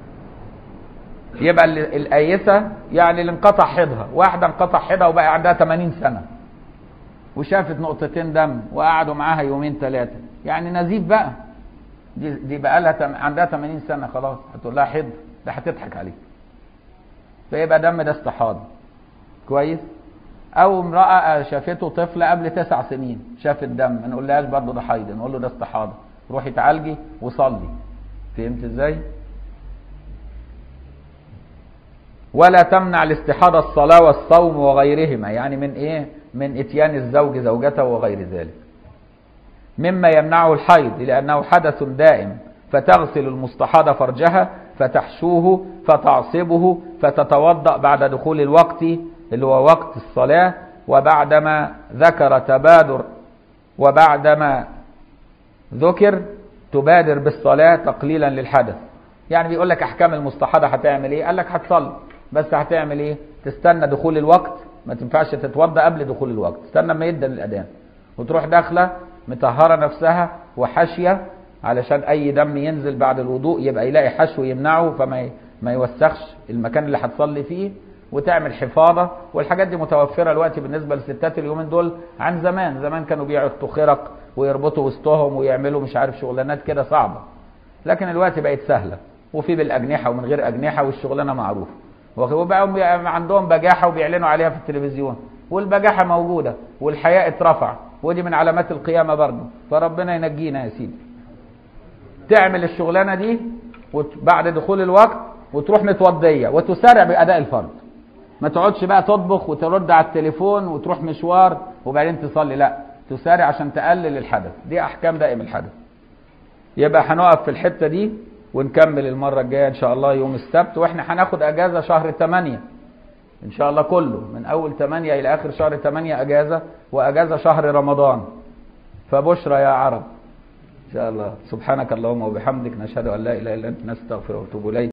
يبقى الأيسة يعني اللي انقطع حيضها واحدة انقطع حيضها وبقى عندها 80 سنة وشافت نقطتين دم وقعدوا معاها يومين ثلاثة يعني نزيف بقى دي, دي بقى لها تم... عندها 80 سنة خلاص هتقول لها حيض ده هتضحك عليك فيبقى دم ده استحاضة كويس او امرأة شافته طفل قبل تسع سنين شافت دم ما نقولهاش برضه ده حيض نقول له ده استحاضة روحي تعالجي وصلي فهمت ازاي ولا تمنع الاستحاضة الصلاة والصوم وغيرهما يعني من ايه من اتيان الزوج زوجته وغير ذلك مما يمنعه الحيض لأنه حدث دائم فتغسل المستحاضة فرجها فتحشوه فتعصبه فتتوضأ بعد دخول الوقت اللي هو وقت الصلاة وبعدما ذكر تبادر وبعدما ذكر تبادر بالصلاة تقليلا للحدث يعني بيقول لك أحكام المستحاضة هتعمل إيه قال لك هتصلي بس هتعمل إيه تستنى دخول الوقت ما تنفعش تتوضأ قبل دخول الوقت استنى ما يدن الأذان وتروح داخلة مطهرة نفسها وحاشية علشان أي دم ينزل بعد الوضوء يبقى يلاقي حشو يمنعه فما ما يوسخش المكان اللي هتصلي فيه وتعمل حفاظه والحاجات دي متوفره دلوقتي بالنسبه للستات اليومين دول عن زمان زمان كانوا بيعطوا خرق ويربطوا وسطهم ويعملوا مش عارف شغلانات كده صعبه لكن دلوقتي بقت سهله وفي بالاجنحه ومن غير اجنحه والشغلانه معروفه وبقوا عندهم بجاحه وبيعلنوا عليها في التلفزيون والبجاحه موجوده والحياء اترفع ودي من علامات القيامه برضه فربنا ينجينا يا سيدي تعمل الشغلانه دي بعد دخول الوقت وتروح متوضيه وتسارع باداء الفرض ما تقعدش بقى تطبخ وترد على التليفون وتروح مشوار وبعدين تصلي لا تسارع عشان تقلل الحدث دي احكام دائم الحدث يبقى هنقف في الحته دي ونكمل المره الجايه ان شاء الله يوم السبت واحنا هناخد اجازه شهر 8 ان شاء الله كله من اول 8 الى اخر شهر 8 اجازه واجازه شهر رمضان فبشرى يا عرب ان شاء الله سبحانك اللهم وبحمدك نشهد ان لا اله الا انت نستغفرك ونتوب اليك